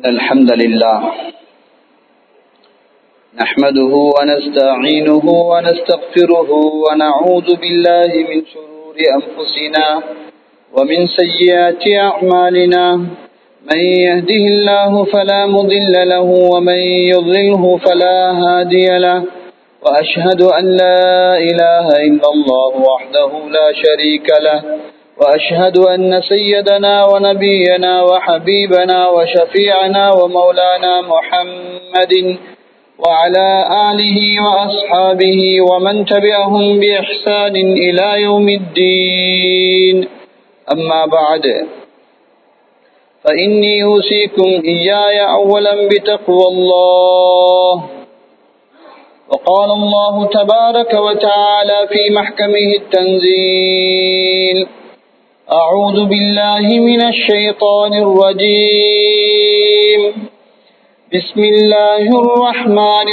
إن الحمد لله نحمده ونستعينه ونستغفره ونعوذ بالله من شرور أنفسنا ومن سيئات أعمالنا من يهده الله فلا مضل له ومن يضلله فلا هادي له وأشهد أن لا إله إلا الله وحده لا شريك له وأشهد أن سيدنا ونبينا وحبيبنا وشفيعنا ومولانا محمد وعلى آله وأصحابه ومن تبعهم بإحسان إلى يوم الدين أما بعد فإني أوصيكم إياي أولا بتقوى الله وقال الله تبارك وتعالى في محكمه التنزيل أعوذ بالله من الشيطان الرجيم بسم الله الرحمن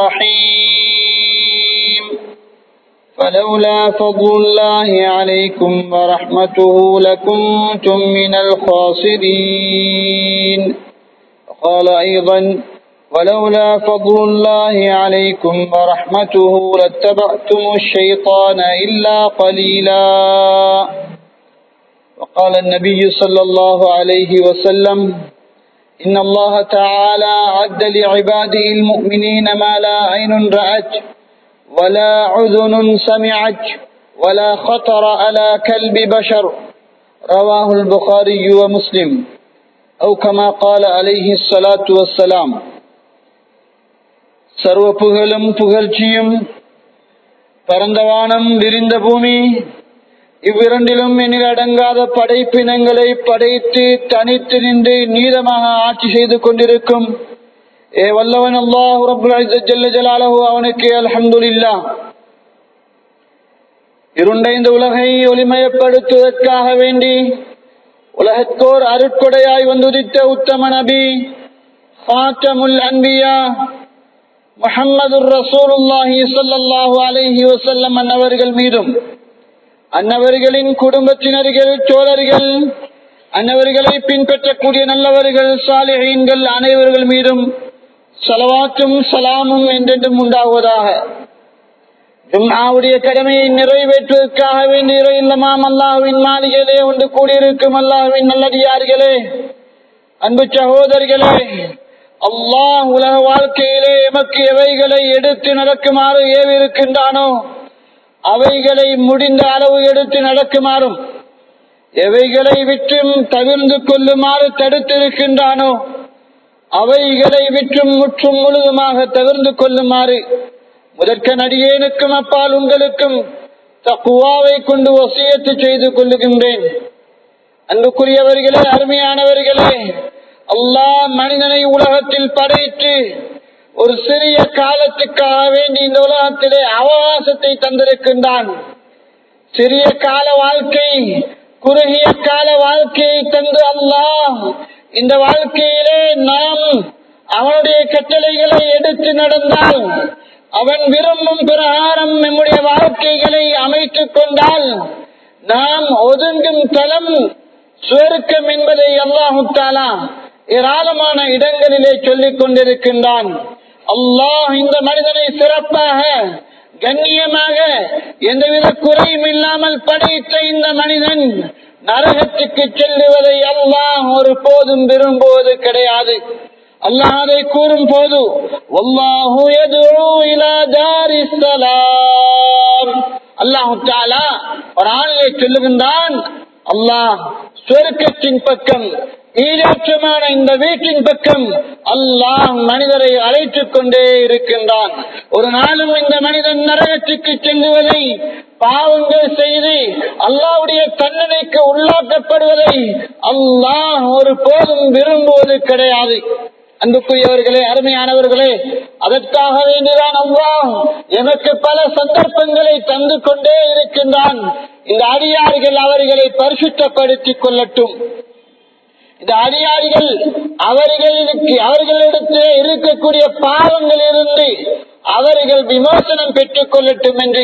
الرحيم فلولا فضل الله عليكم ورحمته لكنتم من الخاسرين وقال أيضا ولولا فضل الله عليكم ورحمته لاتبعتم الشيطان إلا قليلا وقال النبي صلى الله عليه وسلم إن الله تعالى عد لعباده المؤمنين ما لا عين رأت ولا عذن سمعت ولا خطر على كلب بشر رواه البخاري ومسلم أو كما قال عليه الصلاة والسلام சர்வ புகழும் புகழ்ச்சியும் பரந்தவானம் விரிந்த பூமி இவ்விரண்டிலும் எண்ணில் அடங்காத படைப்பினங்களை படைத்து தனித்து நின்று நீதமாக ஆட்சி செய்து கொண்டிருக்கும் ஏ வல்லவன் அல்லாஹ் ரபுல் ஜலாலஹு அவனுக்கு அல்ஹம்துலில்லா இருண்டைந்த உலகை ஒளிமயப்படுத்துவதற்காக வேண்டி உலகத்தோர் அருட்கொடையாய் வந்துதித்த உத்தம நபி ஹாத்தமுல் அன்பியா முஹம்மது ரசூலுல்லாஹி சொல்லல்லாஹு அலைஹி வசல்லம் அன்னவர்கள் மீதும் அன்னவர்களின் குடும்பத்தினர்கள் தோழர்கள் அன்னவர்களை பின்பற்றக்கூடிய நல்லவர்கள் சாலிஹீன்கள் அனைவர்கள் மீதும் சலவாத்தும் சலாமும் என்றென்றும் உண்டாகுவதாக ஜும்ஆவுடைய கடமையை நிறைவேற்றுவதற்காக வேண்டிய இல்லமாம் அல்லாஹுவின் மாளிகையிலே ஒன்று கூடியிருக்கும் அல்லாஹுவின் நல்லடியார்களே அன்பு சகோதரிகளே அல்லாஹ் உலக வாழ்க்கையிலே எமக்கு எவைகளை எடுத்து நடக்குமாறு ஏவிருக்கின்றானோ அவைகளை முடிந்த அளவு எடுத்து நடக்குமாறும் எவைகளை விற்றும் தவிர்ந்து கொள்ளுமாறு தடுத்திருக்கின்றானோ அவைகளை விற்றும் முற்றும் முழுதுமாக தவிர்ந்து கொள்ளுமாறு முதற்க நடிகேனுக்கும் அப்பால் உங்களுக்கும் தக்குவாவை கொண்டு வசியத்து செய்து கொள்ளுகின்றேன் அன்புக்குரியவர்களே அருமையானவர்களே அல்லாஹ் மனிதனை உலகத்தில் படைத்து ஒரு சிறிய காலத்துக்காக வேண்டி இந்த உலகத்திலே அவகாசத்தை தந்திருக்கின்றான் சிறிய கால வாழ்க்கை குறுகிய கால வாழ்க்கையை தந்து அல்லாஹ் இந்த வாழ்க்கையிலே நாம் அவனுடைய கட்டளைகளை எடுத்து நடந்தால் அவன் விரும்பும் பிரகாரம் நம்முடைய வாழ்க்கைகளை அமைத்துக் கொண்டால் நாம் ஒதுங்கும் தளம் சுவருக்கம் என்பதை அல்லாஹு தாலா ஏராளமான இடங்களிலே சொல்லிக் கொண்டிருக்கின்றான் அல்லாஹ் இந்த மனிதனை சிறப்பாக கண்ணியமாக எந்தவித குறையும் இல்லாமல் படைத்த இந்த மனிதன் நரகத்துக்கு செல்லுவதை அல்லாஹ் ஒரு போதும் விரும்புவது கிடையாது அல்லாஹ் அதை கூறும் போது அல்லாஹு தாலா ஒரு ஆளிலே சொல்லுகின்றான் அல்லாஹ் சொர்க்கத்தின் பக்கம் ஈழேற்றமான இந்த வீட்டின் பக்கம் அல்லாஹ் மனிதரை அழைத்துக் கொண்டே இருக்கின்றான் ஒரு நாளும் இந்த மனிதன் நரகத்துக்கு செல்லுவதை பாவங்கள் செய்து அல்லாவுடைய தண்டனைக்கு உள்ளாக்கப்படுவதை அல்லாஹ் ஒரு போதும் விரும்புவது கிடையாது அன்புக்குரியவர்களே அருமையானவர்களே அதற்காக வேண்டிதான் அல்லாஹ் எனக்கு பல சந்தர்ப்பங்களை தந்து கொண்டே இருக்கின்றான் இந்த அடியார்கள் அவர்களை பரிசுத்தப்படுத்திக் கொள்ளட்டும் இந்த அதிகாரிகள் அவர்களுக்கு அவர்களிடத்திலே இருக்கக்கூடிய பாவங்களிலிருந்து அவர்கள் விமோசனம் பெற்றுக் கொள்ளட்டும் என்று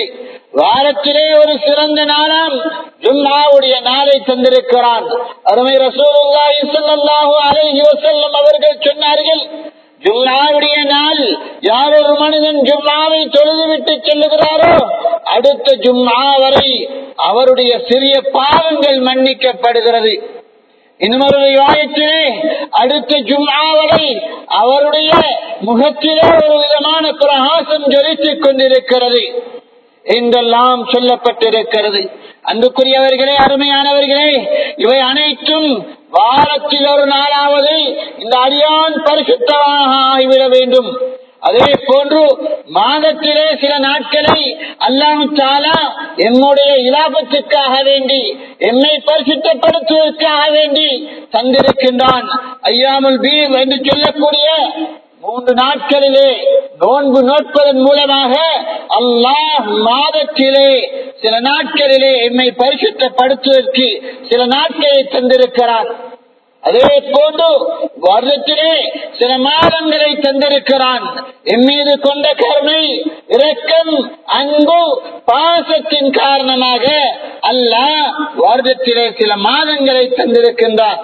வாரத்திலே ஒரு சிறந்த நாளாம் ஜும்மாவுடைய நாளை தந்திருக்கிறான் அருமை ரசூலுல்லாஹி ஸல்லல்லாஹு அலைஹி வஸல்லம் அவர்கள் சொன்னார்கள் ஜும்மாவுடைய நாள் யார் ஒரு மனிதன் ஜும்மாவை தொழுதுவிட்டு செல்லுகிறாரோ அடுத்த ஜும்மா வரை அவருடைய சிறிய பாவங்கள் மன்னிக்கப்படுகிறது இன்னொரு விவாதத்திலே அடுத்த ஜும்மா வரை அவருடைய முகத்திலே ஒரு விதமான பிரகாசம் ஜொலித்துக் கொண்டிருக்கிறது என்றெல்லாம் சொல்லப்பட்டிருக்கிறது அன்புக்குரியவர்களே அருமையானவர்களே இவை அனைத்தும் வாரத்தில் ஒரு நாளாவது இந்த அடியான் பரிசுத்தமாக ஆகிவிட வேண்டும் அதே போன்று மாதத்திலே சில நாட்களை அல்லாம் தாலா எம்முடைய இலாபத்துக்காக வேண்டி எம்மை பரிசுத்தப்படுத்துவதற்காக வேண்டி தந்திருக்கின்றான் ஐயாமுல் பீர் என்று சொல்லக்கூடிய மூன்று நாட்களிலே நோன்பு நோட்பதன் மூலமாக அல்லாஹ் மாதத்திலே சில நாட்களிலே எம்மை பரிசுத்தப்படுத்துவதற்கு சில நாட்களை தந்திருக்கிறான் அதே போன்று வருடத்திலே சில மாதங்களை தந்திருக்கிறான் என் மீது கொண்ட கருணை இரக்கம் அன்பு பாசத்தின் காரணமாக அல்லாஹ் வருடத்திலே சில மாதங்களை தந்திருக்கின்றான்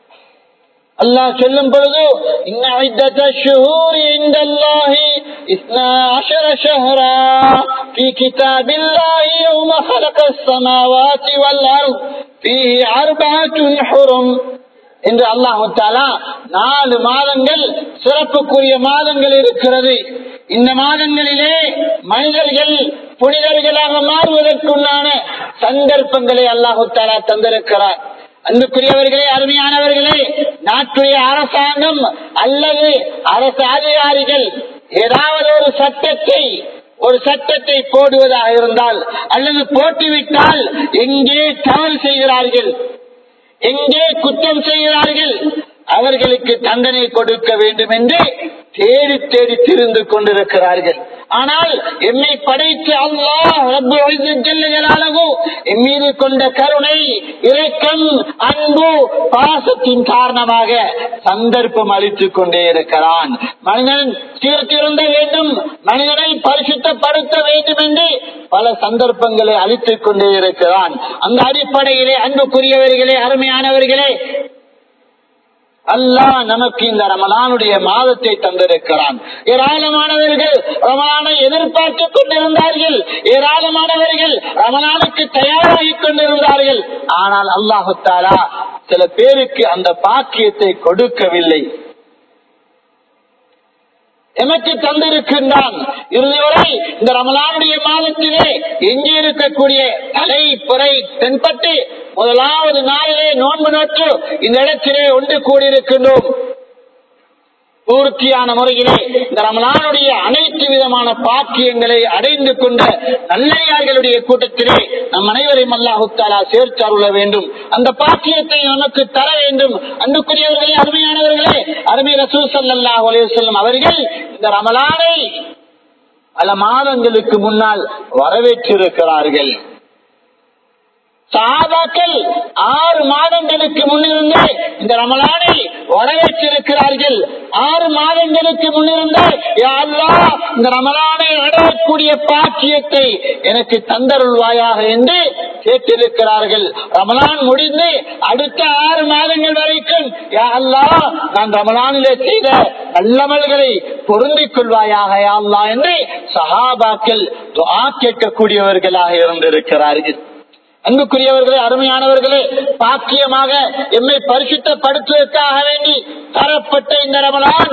அல்லாஹ் சொல்லும் பொழுது இன்ன عدة الشهور عند الله اثنا عشر شهرا في كتاب الله يوم خلق السماوات والأرض فيه أربعة حرم என்று அல்லாஹு தாலா நாலு மாதங்கள் சிறப்புக்குரிய மாதங்கள் இருக்கிறது இந்த மாதங்களிலே மனிதர்கள் புனிதர்களாக மாறுவதற்குண்டான சந்தர்ப்பங்களை அல்லாஹு தாலா தந்திருக்கிறார் அன்புக்குரியவர்களே அருமையானவர்களே நாட்டுடைய அரசாங்கம் அல்லது அரசு அதிகாரிகள் ஏதாவது ஒரு சட்டத்தை ஒரு சட்டத்தை போடுவதாக இருந்தால் அல்லது போட்டுவிட்டால் எங்கே தவறு செய்கிறார்கள் எங்கே குற்றம் செய்கிறார்கள் அவர்களுக்கு தண்டனை கொடுக்க வேண்டும் என்று தேடி தேடி திரிந்து கொண்டிருக்கிறார்கள் ஆனால் எம்மை படைத்து அல்லாஹ் என் மீது கொண்ட கருணை இரக்கம் அன்பு பாசத்தின் காரணமாக சந்தர்ப்பம் அளித்துக் கொண்டே இருக்கிறான் மனிதன் சீர்திருந்த வேண்டும் மனிதனை பரிசுத்தப்படுத்த வேண்டும் என்று பல சந்தர்ப்பங்களை அளித்துக் கொண்டே இருக்கிறான் அந்த அடிப்படையிலே அன்புக்குரியவர்களே அருமையானவர்களே அல்லாஹ் நமக்கு இந்த ரமலானுடைய மாதத்தை தந்திருக்கிறான் ஏராளமானவர்கள் ரமலானை எதிர்பார்த்து கொண்டிருந்தார்கள் ஏராளமானவர்கள் ரமலானுக்கு தயாராகி கொண்டிருந்தார்கள் ஆனால் அல்லாஹு தாலா சில பேருக்கு அந்த பாக்கியத்தை கொடுக்கவில்லை எமக்கு தந்திருக்கின்றான் இறுதிவரை இந்த ரமலானுடைய மாதத்திலே எஞ்சி இருக்கக்கூடிய தலை புரை தென்பட்டு முதலாவது நாளிலே நோன்பு நோற்று இந்த இடத்திலே ஒன்று கூடியிருக்கின்றோம் பூர்த்தியான முறையிலே இந்த ரமலானுடைய அனைத்து விதமான பாக்கியங்களை அடைந்து கொண்ட நல்லையார்களுடைய கூட்டத்திலே நம் அனைவரையும் அல்லாஹுத்தாலா சேர்த்து அருள வேண்டும் அந்த பாக்கியத்தை நமக்கு தர வேண்டும் அன்புக்குரியவர்களே அருமையானவர்களே அருமை ரசூ சல்லாஹ் அலையம் அவர்கள் இந்த ரமலானை பல மாதங்களுக்கு முன்னால் வரவேற்றிருக்கிறார்கள் சாபாக்கள் ஆறு மாதங்களுக்கு முன்னிருந்தே இந்த ரமலானை வரவேற்றிருக்கிறார்கள் ஆறு மாதங்களுக்கு முன்னிருந்தே இந்த ரமலானை அடையக்கூடிய பாக்கியத்தை எனக்கு தந்தருள்வாயாக என்று கேட்டிருக்கிறார்கள் ரமலான் முடிந்து அடுத்த ஆறு மாதங்கள் வரைக்கும் அல்லா நான் ரமலானிலே செய்த நல்லமல்களை பொருந்திக் கொள்வாயாக அல்லா என்று சஹாபாக்கள் துஆ கேட்கக்கூடியவர்களாக இருந்திருக்கிறார்கள் அன்புக்குரியவர்களே அருமையானவர்களே பாக்கியமாக எம்மை பரிசுத்தப்படுத்துவதற்காக வேண்டி தரப்பட்ட இந்த ரமலான்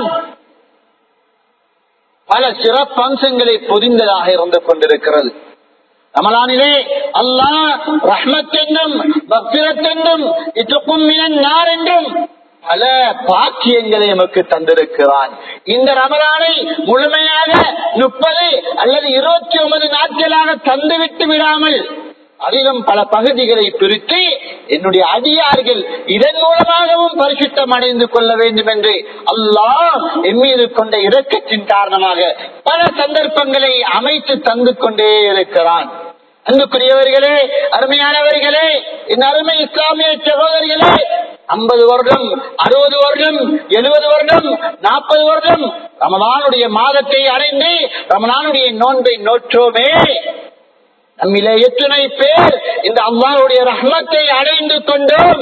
பல சிறப்பு அம்சங்களை பொதிந்ததாக இருந்து கொண்டிருக்கிறது ரமலானிலே அல்லாஹ் ரஹ்மத் என்றும் பக்திரத் என்றும் இத்துக்கும் நார் என்றும் பல பாக்கியங்களை எமக்கு தந்திருக்கிறான் இந்த ரமலானை முழுமையாக முப்பது அல்லது இருபத்தி ஒன்பது நாட்களாக தந்துவிட்டு விடாமல் அதிலும் பல பகுதிகளை பிரித்து என்னுடைய அடியார்கள் இதன் மூலமாகவும் பரிசுத்தம் அடைந்து கொள்ள வேண்டும் என்று அல்லாஹ் என் மீது கொண்ட இரக்கத்தின் காரணமாக பல சந்தர்ப்பங்களை அமைத்து தந்து கொண்டே இருக்கிறான் அன்புக்குரியவர்களே அருமையானவர்களே இந்த அருமை இஸ்லாமிய சகோதரிகளே ஐம்பது வருடம் அறுபது வருடம் எழுபது வருடம் நாற்பது வருடம் ரமலானுடைய மாதத்தை அடைந்து ரமலானுடைய நோன்பை நோற்றோமே நம்மிலே எத்தனை பேர் இந்த அல்லாவுடைய ரஹ்மத்தை அடைந்து கொண்டோம்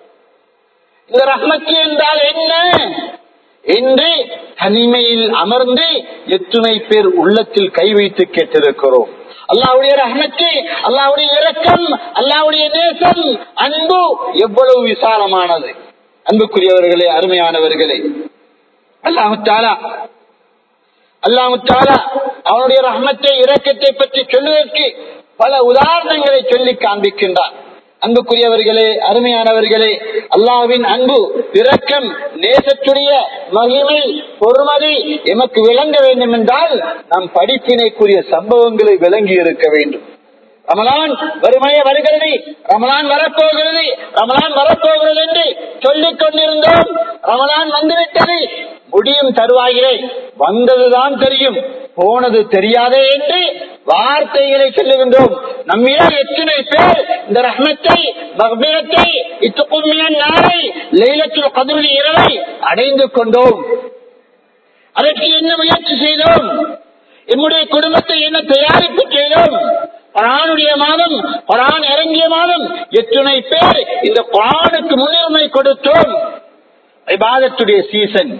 இந்த ரஹ்மத்து என்றால் என்ன என்று தனிமையில் அமர்ந்து எத்தனை பேர் உள்ளத்தில் கை வைத்து கேட்டிருக்கிறோம் அல்லாவுடைய ரஹ்மத்து அல்லாவுடைய இரக்கம் அல்லாவுடைய நேசம் அன்பு எவ்வளவு விசாலமானது அன்புக்குரியவர்களே அருமையானவர்களே அல்லாஹு தாலா அல்லாஹு தாலா அவனுடைய ரஹ்மத்தை இரக்கத்தை பற்றி சொல்லுவதற்கு பல உதாரணங்களை சொல்லி காண்பிக்கின்றான் அன்புக்குரியவர்களே அருமையானவர்களே அல்லாவின் அன்பு இரக்கம் நேசத்துடைய மகிமை பொறுமதி எமக்கு விளங்க வேண்டும் என்றால் நாம் படிப்பினைக்குரிய சம்பவங்களை விளங்கி இருக்க வேண்டும் ரமலான் வறுமைய வருகிறது ரமலான் வரப்போகிறது ரமலான் வரப்போகிறது என்று சொல்லிக் கொண்டிருந்தோம் ரமலான் வந்துவிட்டது முடியும் தருவாயிலே வந்ததுதான் தெரியும் போனது தெரியாதே என்று வார்த்தைகளை சொல்லுகின்றோம் நம்மிடம் எத்தனை பேர் இந்த ரஹ்மத்தை மகபீரத்தை இத்துக்குமிய நாளை லைலத்தில் கதிரில் இரவை அடைந்து கொண்டோம் அதற்கு என்ன முயற்சி செய்தோம் என்னுடைய குடும்பத்தை என்ன தயாரிப்பு செய்தோம் குரானுடைய மாதம் குரான் இறங்கிய மாதம் எத்தனை பேர் இந்த குரானுக்கு முன்னுரிமை கொடுத்தோம் ஐபாதத்துடைய சீசன்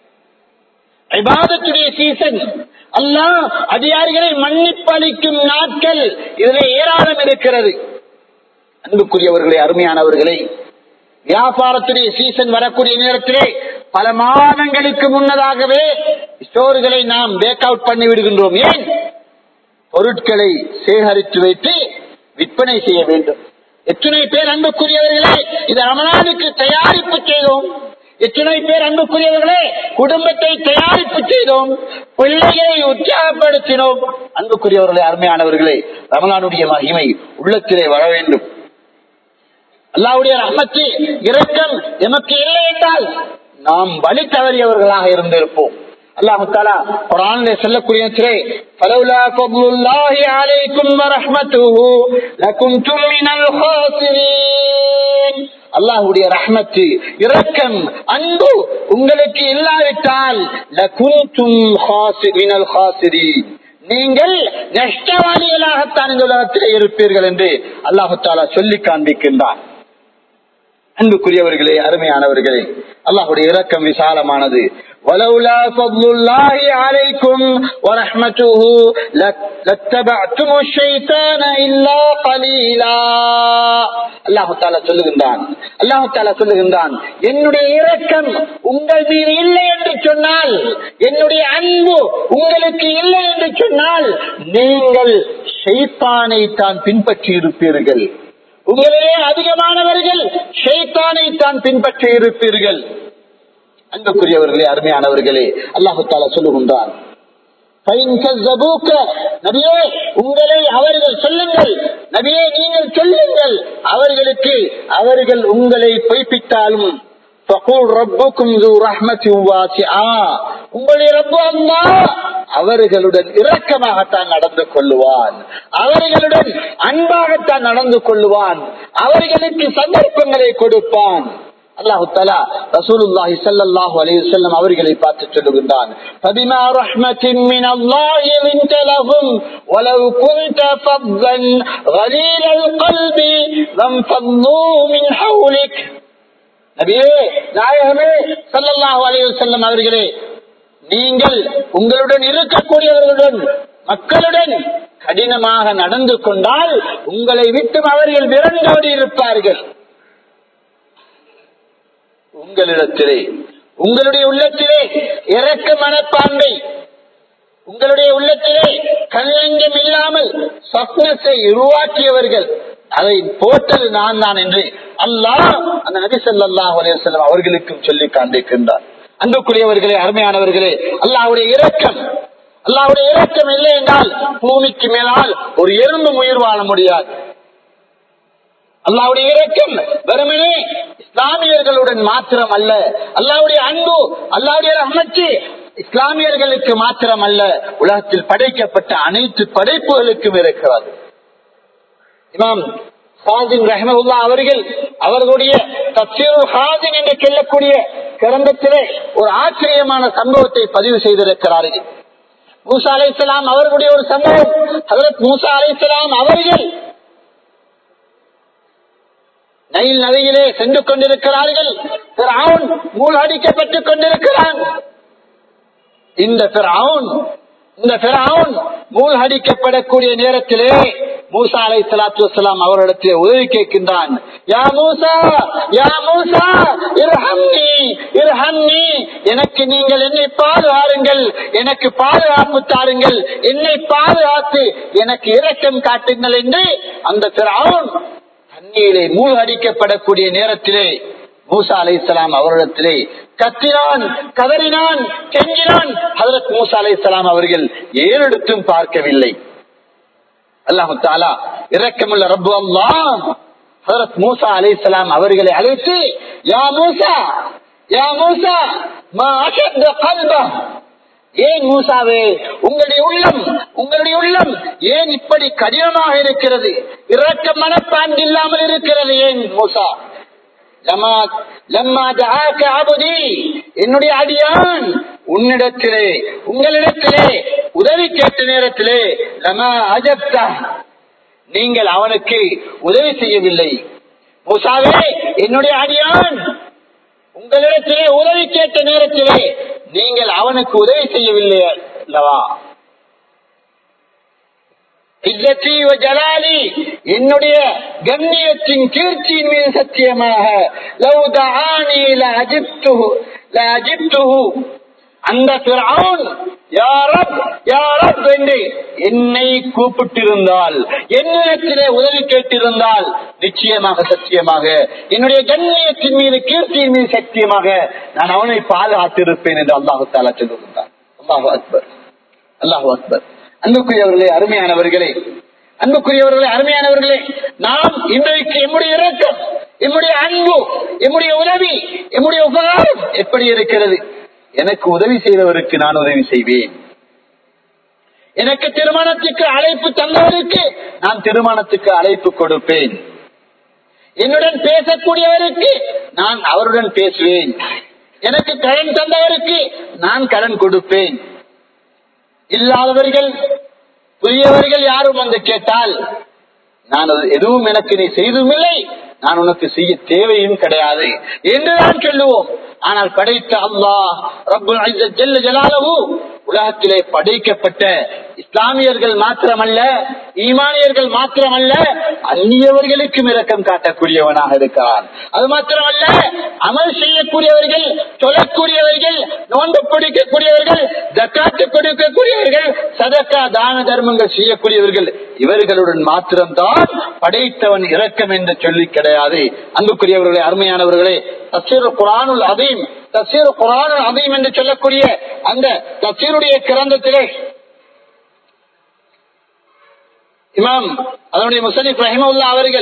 ஐபாதத்துடைய சீசன் அல்லாஹ் அதிகாரிகளை மன்னிப்பளிக்கும் நாட்கள் இதுல ஏராளம் இருக்கிறது அன்புக்குரியவர்களே அருமையானவர்களே வியாபாரத்துடைய சீசன் வரக்கூடிய நேரத்திலே பல மாதங்களுக்கு முன்னதாகவே ஸ்டோர்களை நாம் பேக் அவுட் பண்ணி விடுகின்றோம் ஏன் பொருட்களை சேகரித்து வைத்து விற்பனை செய்ய வேண்டும் எத்தனை பேர் அன்புக்குரியவர்களே இது ரமணானுக்கு தயாரிப்பு செய்தோம் எத்தனை பேர் அன்புக்குரியவர்களே குடும்பத்தை தயாரிப்பு செய்தோம் பிள்ளைகளை உற்சாகப்படுத்தினோம் அன்புக்குரியவர்களே அருமையானவர்களே ரமலானுடைய மகிமை உள்ளத்திலே வர வேண்டும் அல்லாவுடைய ரஹ்மத்து இரக்கம் எமக்கு இல்லை என்றால் நாம் வழி தவறியவர்களாக இருந்திருப்போம் அல்லாஹு தாலா குரானிலே சொல்லக்கூடிய فلولا فضل الله عليكم ورحمته لكنتم من الخاسرين அல்லாஹுடைய ரஹ்மத்து இரக்கம் அன்பு உங்களுக்கு இல்லாவிட்டால் லகுந்தும் மினல் ஹாசிரீன் நீங்கள் நஷ்டவாதிகளாகத்தான் இந்த உலகத்திலே இருப்பீர்கள் என்று அல்லாஹு தாலா சொல்லி காண்பிக்கின்றான் அன்புக்குரியவர்களே அருமையானவர்களே அல்லாஹுடைய இரக்கம் விசாலமானது ولولا فضل الله عليكم ورحمته لاتبعتم الشيطان إلا قليلا அல்லாஹு தாலா சொல்லுகின்றான் அல்லாஹு தாலா சொல்லுகின்றான் என்னுடைய இரக்கம் உங்கள் மீது இல்லை என்று சொன்னால் என்னுடைய அன்பு உங்களுக்கு இல்லை என்று சொன்னால் நீங்கள் ஷைத்தானை தான் பின்பற்றி இருப்பீர்கள் உங்களிலே அதிகமானவர்கள் ஷைத்தானை தான் பின்பற்றி இருப்பீர்கள் அன்புக்குரியவர்களே அருமையானவர்களே அல்லாஹு தாலா சொல்லுகின்றான் நபியே உங்களை அவர்கள் சொல்லுங்கள் நபியே நீங்கள் சொல்லுங்கள் அவர்களுக்கு அவர்கள் உங்களை பொய்ப்பித்தாலும் உங்களுடைய ரப்பு அம்மா அவர்களுடன் இரக்கமாகத்தான் நடந்து கொள்ளுவான் அவர்களுடன் அன்பாகத்தான் நடந்து கொள்ளுவான் அவர்களுக்கு சந்தர்ப்பங்களை கொடுப்பான் அல்லாஹு தலா ரசூலுல்லாஹி ஸல்லல்லாஹு அலைஹி வஸல்லம் அவர்களை பார்த்து சொல்லுகின்றான் فبما رحمة من الله لنت لهم ولو كنت فظا غليل القلب لانفضوا من حولك நபியே நாயகமே ஸல்லல்லாஹு அலைஹி வஸல்லம் அவர்களே நீங்கள் உங்களுடன் இருக்கக்கூடியவர்களுடன் மக்களுடன் கடினமாக நடந்து கொண்டால் உங்களை விட்டும் அவர்கள் விரண்டோடி இருப்பார்கள் உங்களிடத்திலே உங்களுடைய உள்ளத்திலே இறக்க மனப்பான்மை உங்களுடைய உள்ளத்திலே கல்லஞ்சம் இல்லாமல் சொப்னத்தை உருவாக்கியவர்கள் அதை போட்டது நான் தான் என்று அல்லாஹ் அந்த நபி ஸல்லல்லாஹு அலைஹி வஸல்லம் அவர்களுக்கும் சொல்லி காண்பிக்கின்றார் அன்புக்குரியவர்களே அருமையானவர்களே அல்லாஹ்வுடைய இரக்கம் அல்லாஹ்வுடைய இரக்கம் இல்லை என்றால் பூமிக்கு மேலால் ஒரு எறும்பு உயிர் வாழ முடியாது அல்லாவுடைய இரக்கம் வெறுமனே இஸ்லாமியர்களுடன் மாத்திரம் அல்ல அல்லாவுடைய அன்பு அல்லாவுடைய அமைச்சு இஸ்லாமியர்களுக்கு மாத்திரம் அல்ல உலகத்தில் படைக்கப்பட்ட அனைத்து படைப்புகளுக்கும் இருக்கிறது இமாம் ஹாசின் ரஹமவுல்லா அவர்கள் அவர்களுடைய தப்சீருல் ஹாசின் என்று சொல்லக்கூடிய கிரந்தத்திலே ஒரு ஆச்சரியமான சம்பவத்தை பதிவு செய்திருக்கிறார்கள் மூசா அலைஹிஸ்ஸலாம் அவர்களுடைய ஒரு சம்பவம் ஹஜரத் மூசா அலைஹிஸ்ஸலாம் அவர்கள் நைல் நதியிலே சென்று கொண்டிருக்கிறார்கள் பிறவுன் மூழ்கடிக்கப்பட்டுக் கொண்டிருக்கிறான் இந்த பிறவுன் இந்த பிறவுன் மூழ்கடிக்கப்படக்கூடிய நேரத்திலே மூசா அலை சலாத்து வலாம் அவரிடத்திலே உதவி கேட்கின்றான் யா மூசா யா மூசா இருஹம்னி இருஹம்னி எனக்கு நீங்கள் என்னை பாதுகாருங்கள் எனக்கு பாதுகாப்பு தாருங்கள் என்னை பாதுகாத்து எனக்கு இரக்கம் காட்டுங்கள் என்று அந்த பிறவுன் தண்ணீரை மூழ்கடிக்கப்படக்கூடிய நேரத்திலே மூசா அலை இஸ்லாம் அவரிடத்திலே கத்தினான் கதறினான் கெஞ்சினான் ஹதரத் மூசா அலை இஸ்லாம் அவர்கள் ஏறெடுத்தும் பார்க்கவில்லை அல்லாஹு தாலா இரக்கமுள்ள ரப்பு அல்லா ஹதரத் மூசா அலை இஸ்லாம் அவர்களை அழைத்து யா மூசா யா மூசா மா அஷத்த கல்பா ஏன் மூசாவே உங்களுடைய உள்ளம் உங்களுடைய உள்ளம் ஏன் இப்படி கடினமாக இருக்கிறது இறக்க மனப்பான்கு இல்லாமல் இருக்கிறது ஏன் மூசா என்னுடைய அடியான் உன்னிடத்திலே உங்களிடத்திலே உதவி கேட்ட நேரத்திலே லமா அஜப்தா நீங்கள் அவனுக்கு உதவி செய்யவில்லை மூசாவே என்னுடைய அடியான் உங்களிடத்திலே உதவி கேட்ட நேரத்திலே நீங்கள் அவனுக்கு உதவி செய்யவில்லை அல்லவா இஜத்தி ஜலாலி என்னுடைய கண்ணியத்தின் கீர்த்தியின் மீது சத்தியமாக அந்த என்று என்னை கூப்பிட்டிருந்தால் என்னிடத்திலே உதவி கேட்டிருந்தால் நிச்சயமாக சத்தியமாக என்னுடைய கண்ணியத்தின் மீது கீர்த்தியின் மீது சத்தியமாக நான் அவனை பாதுகாத்திருப்பேன் என்று அல்லாஹு தாலா சொல்லியிருந்தான் அல்லாஹு அக்பர் அல்லாஹு அக்பர் அன்புக்குரியவர்களே அருமையானவர்களே அன்புக்குரியவர்களே அருமையானவர்களே நாம் இன்றைக்கு எம்முடைய இறக்கம் எம்முடைய அன்பு எம்முடைய உதவி எம்முடைய உபகாரம் எப்படி இருக்கிறது எனக்கு உதவி செய்தவருக்கு நான் உதவி செய்வேன் எனக்கு திருமணத்துக்கு அழைப்பு தந்தவருக்கு நான் திருமணத்துக்கு அழைப்பு கொடுப்பேன் என்னுடன் பேசக்கூடியவருக்கு நான் அவருடன் பேசுவேன் எனக்கு கடன் தந்தவருக்கு நான் கடன் கொடுப்பேன் இல்லாதவர்கள் புதியவர்கள் யாரும் வந்து கேட்டால் நான் எதுவும் எனக்கு நீ செய்தும் இல்லை நான் உனக்கு செய்ய தேவையும் கிடையாது என்றுதான் சொல்லுவோம் ஆனால் படைத்த அல்லாஹ் ரப்பு ஜலாலவு உலகத்திலே படைக்கப்பட்ட இஸ்லாமியர்கள் மாத்திரமல்ல ஈமானியர்கள் மாத்திரமல்ல அந்நியவர்களுக்கும் இரக்கம் காட்டக்கூடியவனாக இருக்கிறான் அது மாத்திரமல்ல அமல் செய்யக்கூடியவர்கள் சொல்லக்கூடியவர்கள் நோன்பு பிடிக்கக்கூடியவர்கள் ஜக்காத்து கொடுக்கக்கூடியவர்கள் சதக்கா தான தர்மங்கள் செய்யக்கூடியவர்கள் இவர்களுடன் மாத்திரம்தான் படைத்தவன் இரக்கம் என்று சொல்லி கிடையாது அன்புக்குரியவர்களே அருமையானவர்களே தசீர் குரானுல் அதீம் தசீர் குரானுல் அதீம் என்று சொல்லக்கூடிய அந்த தசீருடைய கிரந்தத்திலே இமாம் அதனுடைய முசனிப் ரஹிமவுல்லா அவர்கள்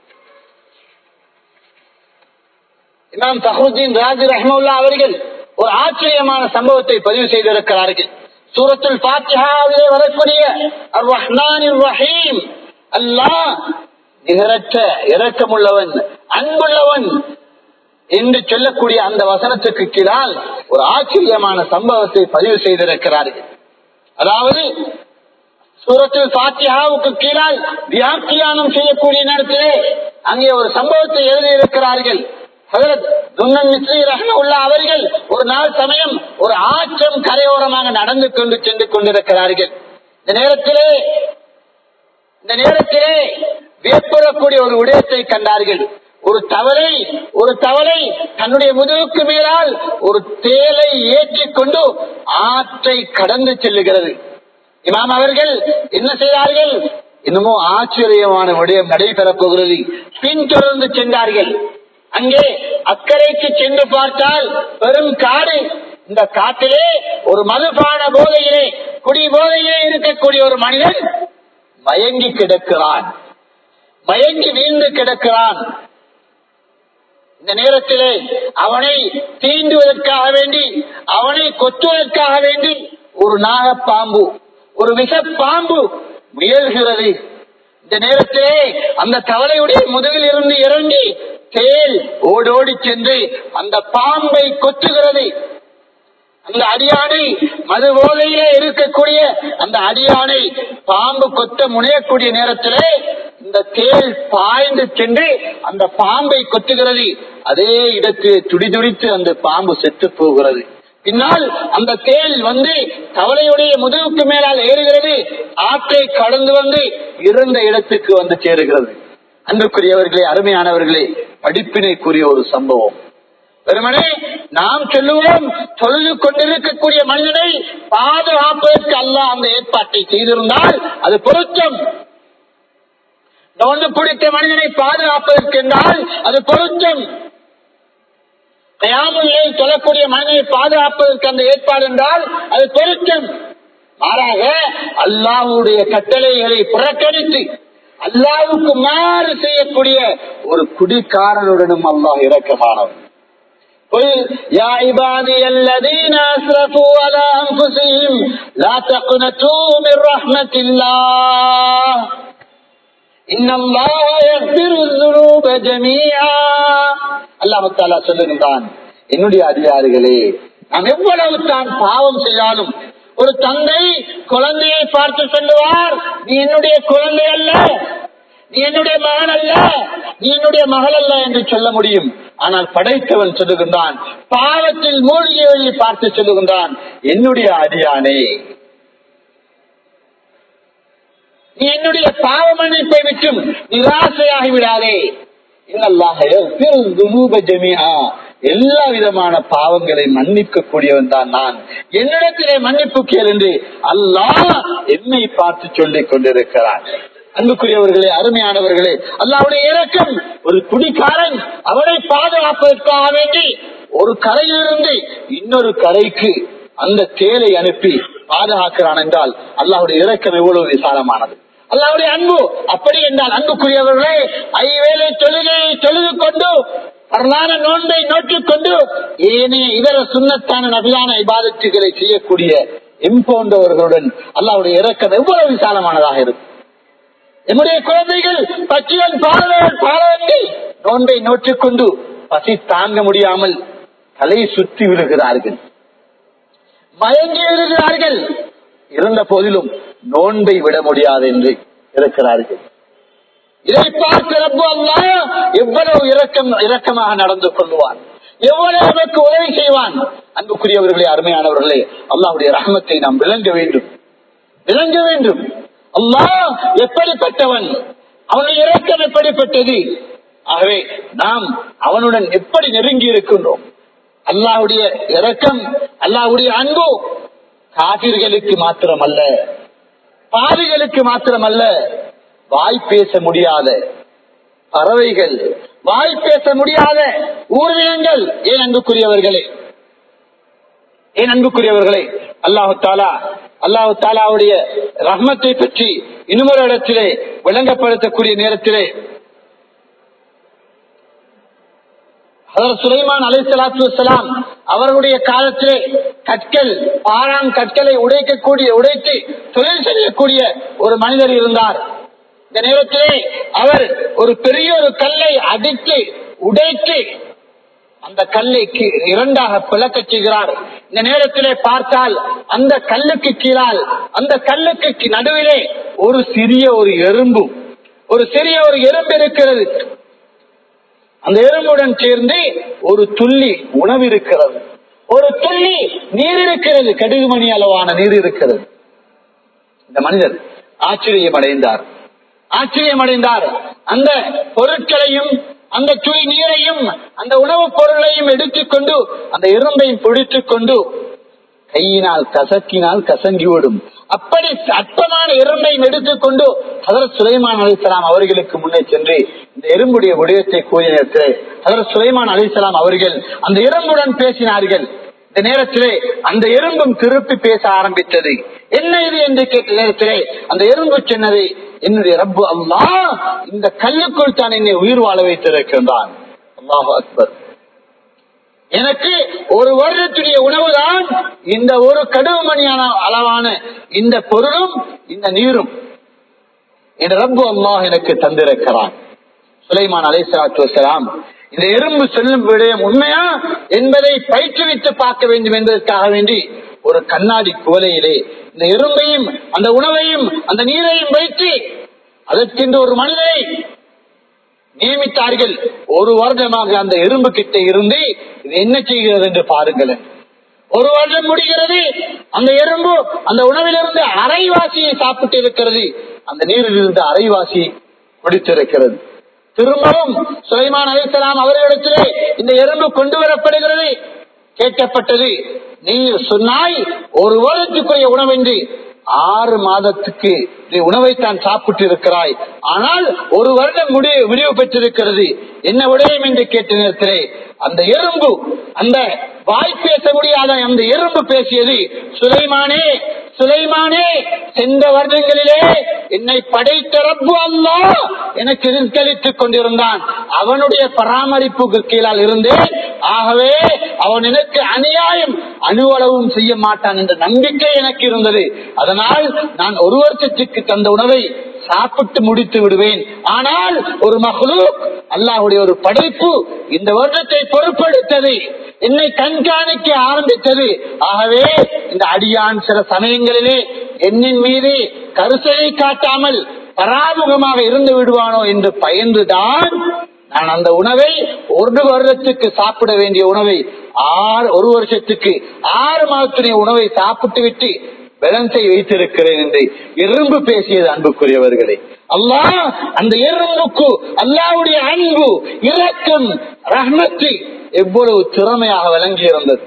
இமாம் தஹருத்தீன் ராஜி ரஹிமவுல்லா அவர்கள் ஒரு ஆச்சரியமான சம்பவத்தை பதிவு செய்திருக்கிறார்கள் சூரத்துல் பாத்தியாவிலே வரக்கூடிய அர் ரஹ்மான் ரஹீம் அல்லாஹ் நிகரற்ற இரக்கமுள்ளவன் அன்புள்ளவன் என்று சொல்லக்கூடிய அந்த வசனத்துக்கு கீழால் ஒரு ஆச்சரியமான சம்பவத்தை பதிவு செய்திருக்கிறார்கள் அதாவது சூரத்தில் பாத்தியாவுக்கு கீழால் வியாக்கியானம் செய்யக்கூடிய நேரத்திலே அங்கே ஒரு சம்பவத்தை எழுதியிருக்கிறார்கள் அவர்கள் ஒரு நாள் சமயம் ஒரு ஆற்றம் கரையோரமாக நடந்து கொண்டு சென்று கொண்டிருக்கிறார்கள் இந்த நேரத்திலே இந்த நேரத்திலே வேப்படக்கூடிய ஒரு விடயத்தை கண்டார்கள் ஒரு தவறை ஒரு தவறை தன்னுடைய முதுகுக்கு மேலால் ஒரு தேலை ஏற்றிக்கொண்டு ஆற்றை கடந்து செல்லுகிறது இமாம் அவர்கள் என்ன செய்தார்கள் இன்னமும் ஆச்சரியமான விடயம் நடைபெறப் போகிறது பின்தொடர்ந்து சென்றார்கள் அங்கே அக்கறைக்கு சென்று பார்த்தால் பெரும் காடு இந்த காட்டிலே ஒரு மதுபான போதையிலே குடி போதையிலே இருக்கக்கூடிய ஒரு மனிதன் மயங்கி கிடக்கிறான் மயங்கி வீழ்ந்து கிடக்கிறான் இந்த நேரத்திலே அவனை தீண்டுவதற்காக வேண்டி அவனை கொத்துவதற்காக வேண்டி ஒரு நாகப்பாம்பு ஒரு விஷ பாம்பு முயல்கிறது இந்த நேரத்திலே அந்த தவளையுடைய முதுகில் இருந்து இறங்கி தேல் ஓடோடி சென்று அந்த பாம்பை கொத்துகிறது அந்த அடியானை மது போதையிலே இருக்கக்கூடிய அந்த அடியானை பாம்பு கொத்த முனையக்கூடிய நேரத்திலே இந்த தேள் பாய்ந்து சென்று அந்த பாம்பை கொத்துகிறது அதே இடத்தில் துடிதுடித்து அந்த பாம்பு செத்து போகிறது பின்னால் அந்த தேள் வந்து கவலையுடைய முதுகுக்கு மேலால் ஏறுகிறது ஆற்றை கடந்து வந்து இருந்த இடத்துக்கு வந்து சேருகிறது அன்புக்குரியவர்களே அருமையானவர்களே படிப்பினைக்குரிய ஒரு சம்பவம் வெறுமனே நாம் சொல்லுவோம் தொழுது கொண்டிருக்கக்கூடிய மனிதனை பாதுகாப்பதற்கு அல்ல அந்த ஏற்பாட்டை செய்திருந்தால் அது பொருத்தம் நோந்து பிடித்த மனிதனை பாதுகாப்பதற்கு என்றால் அது பொருத்தம் கயாமுல்லை சொல்லக்கூடிய மனிதனை பாதுகாப்பதற்கு அந்த ஏற்பாடு என்றால் அது பொருத்தம் மாறாக அல்லாஹுடைய கட்டளைகளை புறக்கணித்து அல்லாவுக்கு மாறு செய்யக்கூடிய ஒரு குடிக்காரனுடனும் அல்லாஹ் இரக்கமானவன் قل يا عبادي الذين أسرفوا على أنفسهم لا تقنطوا من رحمة الله إن الله يغفر الذنوب جميعا அல்லாஹ் தாலா சொல்லுகின்றான் என்னுடைய அதிகாரிகளே நாம் எவ்வளவு தான் பாவம் செய்தாலும் ஒரு தந்தை குழந்தையை பார்த்து சொல்லுவார் நீ என்னுடைய குழந்தை அல்ல நீ என்னுடைய மகன் அல்ல நீ என்னுடைய மகள் அல்ல என்று சொல்ல முடியும் ஆனால் படைத்தவன் சொல்லுகின்றான் பாவத்தில் மூழ்கியவர்களை பார்த்து சொல்லுகின்றான் என்னுடைய அடியானே நீ என்னுடைய பாவ மன்னிப்பை விட்டும் நிராசையாகி விடாதே எல்லா விதமான பாவங்களை மன்னிக்க கூடியவன் தான் நான் என்னிடத்திலே மன்னிப்பு கேள் என்று அல்லாஹ் என்னை பார்த்து சொல்லிக் கொண்டிருக்கிறான் அன்புக்குரியவர்களே அருமையானவர்களே அல்லாவுடைய இறக்கம் ஒரு குடிக்காரன் அவனை பாதுகாப்பதற்காக வேண்டி ஒரு கரையிலிருந்து இன்னொரு கரைக்கு அந்த தேலை அனுப்பி பாதுகாக்கிறான் என்றால் அல்லாவுடைய இறக்கம் எவ்வளவு விசாலமானது அல்லாவுடைய அன்பு அப்படி என்றால் அன்புக்குரியவர்களே ஐவேளை தொழுகையை தொழுது கொண்டு வரலான நோன்பை நோக்கிக் கொண்டு ஏனைய இதர சுண்ணத்தான நபியான இபாதத்துகளை செய்யக்கூடிய எம் போன்றவர்களுடன் அல்லாவுடைய இறக்கம் எவ்வளவு விசாலமானதாக இருக்கும் என்னுடைய குழந்தைகள் பச்சியன் பாலவன் பாலவன்கள் நோன்பை நோற்றிக்கொண்டு பசி தாங்க முடியாமல் தலை சுற்றி விழுகிறார்கள் மயங்கி விழுகிறார்கள் இருந்த போதிலும் நோன்பை விட முடியாது என்று இருக்கிறார்கள் இதை பார்த்து ரப்பு அல்லா எவ்வளவு இரக்கம் இரக்கமாக நடந்து கொள்வான் எவ்வளவு நமக்கு உதவி செய்வான் அன்புக்குரியவர்களே அருமையானவர்களே அல்லாவுடைய ரகமத்தை நாம் விளங்க வேண்டும் விளங்க வேண்டும் அல்லாஹ் எப்படிப்பட்டவன் அவனுடைய இரக்கம் எப்படிப்பட்டது ஆகவே நாம் அவனுடன் எப்படி நெருங்கி இருக்கின்றோம் அல்லாவுடைய இரக்கம் அல்லாவுடைய அன்பு காவிர்களுக்கு மாத்திரமல்ல பாவிகளுக்கு மாத்திரமல்ல வாய் பேச முடியாத பறவைகள் வாய் பேச முடியாத ஊர்வலங்கள் ஏன் அன்புக்குரியவர்களே ஏன் அன்புக்குரியவர்களே அல்லாஹு தாலா அல்லாஹு தாலாவுடைய ரஹ்மத்தை பற்றி இன்னொரு இடத்திலே விளங்கப்படுத்தக்கூடிய நேரத்திலே சுலைமான் அலை சலாத்து வலாம் அவர்களுடைய காலத்திலே கற்கள் பாராங் கற்களை உடைக்கக்கூடிய உடைத்து தொழில் செய்யக்கூடிய ஒரு மனிதர் இருந்தார் இந்த நேரத்திலே அவர் ஒரு பெரிய ஒரு கல்லை அடித்து உடைத்து அந்த கல்லை இரண்டாக பிளக்க செய்கிறார் இந்த நேரத்திலே பார்த்தால் அந்த கல்லுக்கு கீழால் அந்த கல்லுக்கு நடுவிலே ஒரு சிறிய ஒரு எறும்பு ஒரு சிறிய ஒரு எறும்பு இருக்கிறது அந்த எறும்புடன் சேர்ந்து ஒரு துள்ளி உணவு இருக்கிறது ஒரு துள்ளி நீர் இருக்கிறது கடுகுமணி அளவான நீர் இருக்கிறது இந்த மனிதர் ஆச்சரியம் அடைந்தார் ஆச்சரியம் அடைந்தார் அந்த பொருட்களையும் அந்த துளி நீரையும் அந்த உணவுப் பொருளையும் எடுத்துக்கொண்டு அந்த எறும்பையும் பிடித்துக் கொண்டு கையினால் கசக்கினால் கசங்கிவிடும் அப்படி அற்பமான எறும்பையும் எடுத்துக்கொண்டு ஹதரத் சுலைமான் அலிசலாம் அவர்களுக்கு முன்னே சென்று இந்த எறும்புடைய விடயத்தை கூறிய நேரத்தில் ஹதரத் சுலைமான் அலிசலாம் அவர்கள் அந்த எறும்புடன் பேசினார்கள் இந்த நேரத்திலே அந்த எறும்பும் திருப்பி பேச ஆரம்பித்தது என்ன இது என்று கேட்ட நேரத்திலே அந்த எறும்பு சொன்னது என்னுடைய ரப்பு அல்லா இந்த கல்லுக்குள் தான் என்னை உயிர் வாழ வைத்திருக்கின்றான் அல்லாஹு அக்பர் எனக்கு ஒரு வருடத்துடைய உணவுதான் இந்த ஒரு கடுமணியான அளவான இந்த பொருளும் இந்த நீரும் என் ரப்பு அல்லாஹ் எனக்கு தந்திருக்கிறான் சுலைமான் அலைசலாத்து வசலாம் இந்த எறும்பு செல்லும் விடயம் உண்மையா என்பதை பயிற்றுவித்து பார்க்க வேண்டும் என்பதற்காக வேண்டி ஒரு கண்ணாடி குவலையிலே இந்த எறும்பையும் அந்த உணவையும் அந்த நீரையும் வைத்து அதற்கென்று ஒரு மனிதரை நியமித்தார்கள் ஒரு வருடமாக அந்த எறும்பு கிட்ட இருந்து இது என்ன செய்கிறது என்று பாருங்களேன் ஒரு வருடம் முடிகிறது அந்த எறும்பு அந்த உணவிலிருந்து அரைவாசியை சாப்பிட்டு இருக்கிறது அந்த நீரில் இருந்து அரைவாசி குடித்திருக்கிறது திரும்பவும் சுலைமான் அலிசலாம் அவர்களிடத்திலே இந்த எறும்பு கொண்டு வரப்படுகிறது கேட்கப்பட்டது நீ சொன்னாய் ஒரு வருடத்துக்குரிய உணவென்று ஆறு மாதத்துக்கு நீ உணவைத்தான் சாப்பிட்டு இருக்கிறாய் ஆனால் ஒரு வருடம் முடிவு முடிவு பெற்றிருக்கிறது என்ன விடயம் என்று கேட்ட நேரத்திலே அந்த எறும்பு அந்த வாய் பேச முடியாத அந்த எறும்பு பேசியது சுலைமானே சுலைமானே சென்ற வருடங்களிலே என்னை படைத்த ரப்பு அல்லா எனக்கு ரிஸ்களித்துக் கொண்டிருந்தான் அவனுடைய பராமரிப்புக்கு கீழால் இருந்தேன் ஆகவே அவன் எனக்கு அநியாயம் அணுவளவும் செய்ய மாட்டான் என்ற நம்பிக்கை எனக்கு இருந்தது அதனால் நான் ஒரு வருஷத்துக்கு தந்த உணவை சாப்பிட்டு முடித்து விடுவேன் ஆனால் ஒரு மகளூக் அல்லாஹுடைய ஒரு படைப்பு இந்த வருடத்தை பொறுப்படுத்தது என்னை கண்காணிக்க ஆரம்பித்தது ஆகவே இந்த அடியான் சில சமயங்களிலே என்னின் மீது கருசனை காட்டாமல் பராமுகமாக இருந்து விடுவானோ என்று பயந்துதான் நான் அந்த உணவை ஒரு வருடத்துக்கு சாப்பிட வேண்டிய உணவை ஆறு ஒரு வருஷத்துக்கு ஆறு மாதத்துடைய உணவை சாப்பிட்டு விட்டு பேலன்ஸை வைத்திருக்கிறேன் என்று எறும்பு பேசியது அன்புக்குரியவர்களே அல்லாஹ் அந்த எறும்புக்கு அல்லாவுடைய அன்பு இரக்கம் ரஹ்மத்து எவ்வளவு திறமையாக விளங்கி இருந்தது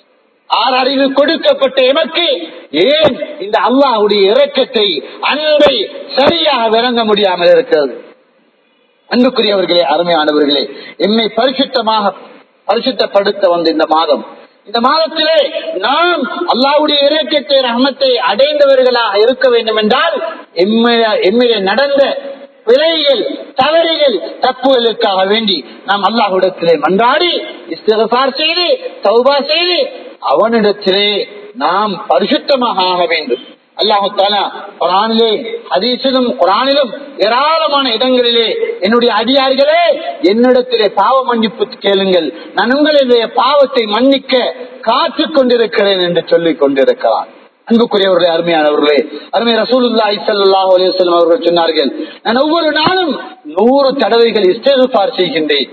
ஆறு அறிவு கொடுக்கப்பட்ட எமக்கு ஏன் இந்த அல்லாஹுடைய இரக்கத்தை அன்பை சரியாக விளங்க முடியாமல் இருக்கிறது அன்புக்குரியவர்களே அருமையானவர்களே எம்மை பரிசுத்தமாக பரிசுத்தப்படுத்த வந்த இந்த மாதம் இந்த மாதத்திலே நாம் அல்லாவுடைய இறக்கத்தை ரஹமத்தை அடைந்தவர்களாக இருக்க வேண்டும் என்றால் எம்மையிலே நடந்த பிழைகள் தவறுகள் தப்புகளுக்காக வேண்டி நாம் அல்லாஹுடத்திலே மன்றாடி இஸ்திகார் செய்து தௌபா செய்து அவனிடத்திலே நாம் பரிசுத்தமாக ஆக வேண்டும் அல்லாஹு தாலா குரானிலே ஹதீசிலும் குரானிலும் ஏராளமான இடங்களிலே என்னுடைய அதிகாரிகளே என்னிடத்திலே பாவ மன்னிப்பு கேளுங்கள் நான் உங்களுடைய பாவத்தை மன்னிக்க காத்துக் கொண்டிருக்கிறேன் என்று சொல்லிக் கொண்டிருக்கிறான் அன்புக்குரியவர்களே அருமையானவர்களே அருமை ரசூலுல்லாஹி ஸல்லல்லாஹு அலைஹி வஸல்லம் அவர்கள் சொன்னார்கள் நான் ஒவ்வொரு நாளும் நூறு தடவைகள் இஸ்திக்ஃபார் செய்கின்றேன்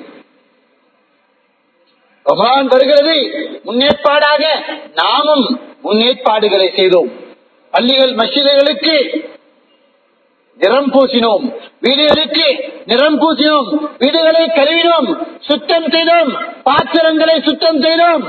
ரமலான் வருகிறது முன்னேற்பாடாக நாமும் முன்னேற்பாடுகளை செய்தோம் பள்ளிகள் மசிதர்களுக்கு நிறம் பூசினோம் வீடுகளுக்கு நிறம் பூசினோம் வீடுகளை கழுவினோம் சுத்தம் செய்தோம் பாத்திரங்களை சுத்தம் செய்தோம்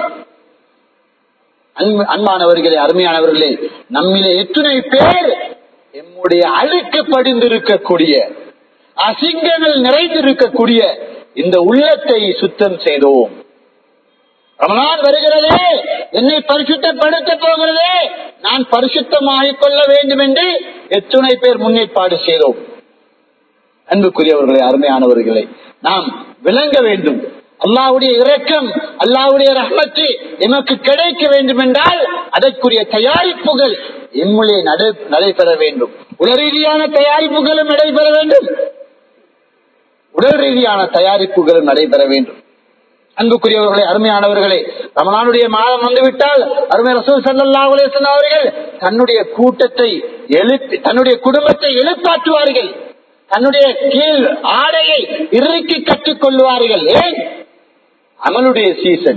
அன்பானவர்களே அருமையானவர்களே நம்மிலே எத்தனை பேர் எம்முடைய அழுக்கு படிந்திருக்கக்கூடிய அசிங்கங்கள் நிறைந்திருக்கக்கூடிய இந்த உள்ளத்தை சுத்தம் செய்தோம் ரமணான் வருகிறதே என்னை பரிசுத்தப்படுத்த போகிறதே நான் பரிசுத்தமாகிக் கொள்ள வேண்டும் என்று எத்துணை பேர் முன்னேற்பாடு செய்தோம் அன்புக்குரியவர்களே அருமையானவர்களே நாம் விளங்க வேண்டும் அல்லாவுடைய இரக்கம் அல்லாவுடைய ரஹ்மத்து எமக்கு கிடைக்க வேண்டும் என்றால் அதற்குரிய தயாரிப்புகள் எம்முளே நடைபெற வேண்டும் உடல் ரீதியான தயாரிப்புகளும் நடைபெற வேண்டும் உடல் ரீதியான தயாரிப்புகளும் நடைபெற வேண்டும் அன்புக்குரியவர்களே அருமையானவர்களே ரமணானுடைய மாதம் வந்துவிட்டால் அருமை ரசூல் சல்லா அலேசன் அவர்கள் தன்னுடைய கூட்டத்தை எழுப்பி தன்னுடைய குடும்பத்தை எழுப்பாற்றுவார்கள் தன்னுடைய கீழ் ஆடையை இறுக்கி கற்றுக் கொள்வார்கள் ஏன் அமலுடைய சீசன்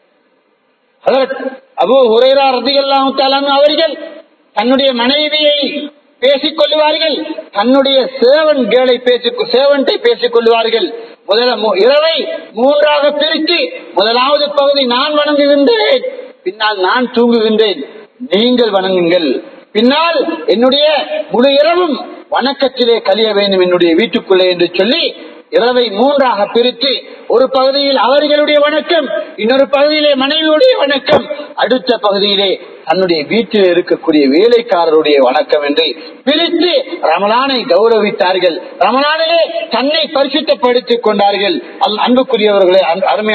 அபு ஹுரேரா ரதிகல்லாம் அவர்கள் தன்னுடைய மனைவியை பேசிக் கொள்வார்கள் தன்னுடைய சேவன் கேளை பேசி சேவன்ட்டை பேசிக் கொள்வார்கள் முதல இரவை மூன்றாக பிரித்து முதலாவது பகுதி நான் வணங்குகின்றேன் பின்னால் நான் தூங்குகின்றேன் நீங்கள் வணங்குங்கள் பின்னால் என்னுடைய முழு இரவும் வணக்கத்திலே கழிய வேண்டும் என்னுடைய வீட்டுக்குள்ளே என்று சொல்லி இரவை மூன்றாக பிரித்து ஒரு பகுதியில் அவர்களுடைய வணக்கம் இன்னொரு பகுதியிலே மனைவியுடைய வணக்கம் அடுத்த பகுதியிலே தன்னுடைய வீட்டில் இருக்கக்கூடிய வேலைக்காரருடைய வணக்கம் என்று பிரித்து ரமலானை கௌரவித்தார்கள் ரமலானிலே தன்னை பரிசுத்தப்படுத்திக் கொண்டார்கள் அன்புக்குரியவர்களே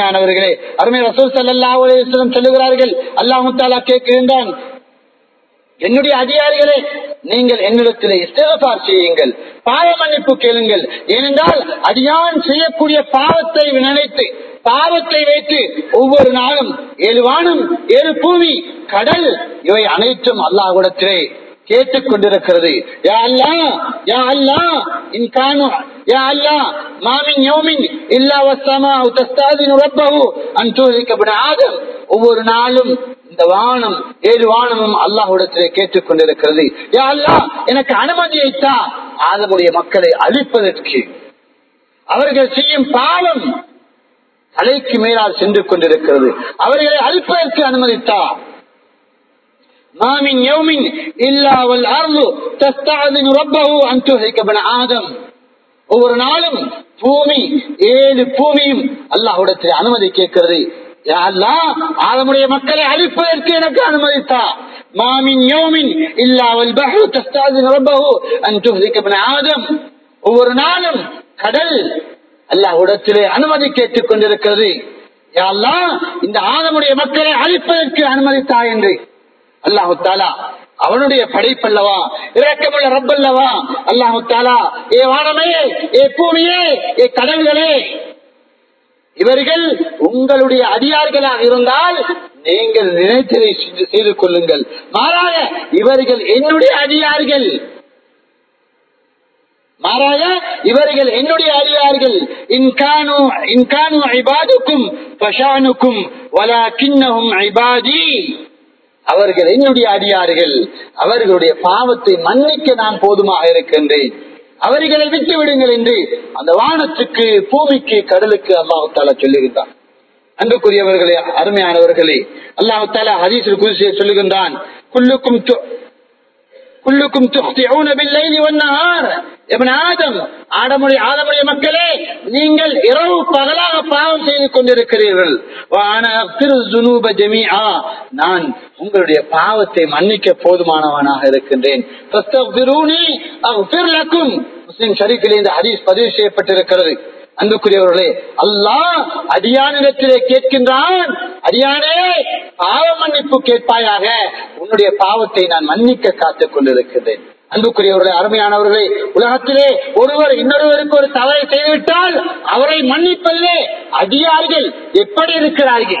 அருமையானவர்களே அருமை ரசூல் சல்லாஹ் சொல்லுகிறார்கள் அல்லாஹு தாலா கேட்கின்றான் என்னுடைய அதிகாரிகளே நீங்கள் என்னிடத்தில் இஸ்தகபார் செய்யுங்கள் பாவ மன்னிப்பு கேளுங்கள் ஏனென்றால் அடியான் செய்யக்கூடிய பாவத்தை நினைத்து பாவத்தை வைத்து ஒவ்வொரு நாளும் ஏழு வானம் ஏழு பூமி கடல் இவை அனைத்தும் அல்லாஹ்விடத்திலே கேட்டுக் கொண்டிருக்கிறது யா அல்லா யா அல்லா இன் கானு யா அல்லா மாமின் யோமின் இல்லா வசமா தஸ்தாதின் ரப்பஹு அன் தூலிக பின் ஆதம் ஒவ்வொரு நாளும் இந்த வானம் ஏழு வானமும் அல்லாஹ்விடத்திலே கேட்டுக் கொண்டிருக்கிறது யா அல்லா எனக்கு அனுமதியைத்தா ஆதமுடைய மக்களை அழிப்பதற்கு அவர்கள் செய்யும் பாவம் தலைக்கு மேலால் சென்று கொண்டிருக்கிறது அவர்களை அழிப்பதற்கு அனுமதித்தா மாமின் யௌமின் இல்லாவல் அருள் தஸ்தாதின் ரப்பஹு அன் துஹிக பின் ஆதம் ஒவ்வொரு நாளும் பூமி ஏழு பூமியும் அல்லாஹ்விடத்தில் அனுமதி கேட்கிறது யா அல்லாஹ் ஆதமுடைய மக்களை அழிப்பதற்கு எனக்கு அனுமதித்தா மாமின் யோமின் இல்லாவல் பஹு தஸ்தாதின் ரப்பஹு அன் துஹிக பின் ஆதம் ஒவ்வொரு நாளும் கடல் அல்லாஹ்விடத்திலே அனுமதி கேட்டுக் கொண்டிருக்கிறது யா அல்லாஹ் இந்த ஆதமுடைய மக்களை அழிப்பதற்கு அனுமதித்தா என்று அல்லாஹு தாலா அவனுடைய படைப்பல்லவா இரக்கமுள்ள ரப்பல்லவா அல்லாஹு தாலா ஏ வானமே ஏ பூமியே ஏ கடல்களே இவர்கள் உங்களுடைய அதிகாரிகளாக இருந்தால் நீங்கள் நினைத்ததை செஞ்சு- செய்து கொள்ளுங்கள் மாறாக இவர்கள் என்னுடைய அதிகாரிகள் மாறாக இவர்கள் என்னுடைய அடியார்கள் இன்கானு இன்கானு ஐபாதுக்கும் பஷானுக்கும் வலாக்கின்னஹும் ஐபாதி அவர்கள் என்னுடைய அடியார்கள் அவர்களுடைய பாவத்தை மன்னிக்க நான் போதுமாக இருக்கின்றேன் அவர்களை விட்டு விடுங்கள் என்று அந்த வானத்துக்கு பூமிக்கு கடலுக்கு அல்லாஹு தாலா சொல்லுகின்றான் அன்புக்குரியவர்களே அருமையானவர்களே அல்லாஹு தாலா ஹதீஸில் குதிசையை சொல்லுகின்றான் குல்லுக்கும் து- குல்லுக்கும் துஹ்திஊன பில்லைலி வன்னஹார் இப்ன ஆதம் ஆடமுடைய ஆதமுடைய மக்களே நீங்கள் இரவு பகலாக பாவம் செய்து கொண்டிருக்கிறீர்கள் வான அக்ஃபிரு ذُنُوبَ ஜமீஆ நான் உங்களுடைய பாவத்தை மன்னிக்க போதுமானவனாக இருக்கின்றேன் ஃபஸ்தக்ஃபிரூனி அக்ஃபிர் லக்கும் முஸ்லிம் ஷரீஃபிலே இந்த ஹதீஸ் பதிவு செய்யப்பட்டிருக்கிறது அன்புக்குரியவர்களே அல்லாஹ் அடியானிடத்திலே கேட்கின்றான் அடியானே பாவ மன்னிப்பு கேட்பாயாக உன்னுடைய பாவத்தை நான் மன்னிக்க காத்துக் கொண்டிருக்கிறேன் அன்புக்குரியவர்களே அருமையானவர்களே உலகத்திலே ஒருவர் இன்னொருவருக்கு ஒரு தவறை செய்துவிட்டால் அவரை மன்னிப்பதிலே அதிகாரிகள் எப்படி இருக்கிறார்கள்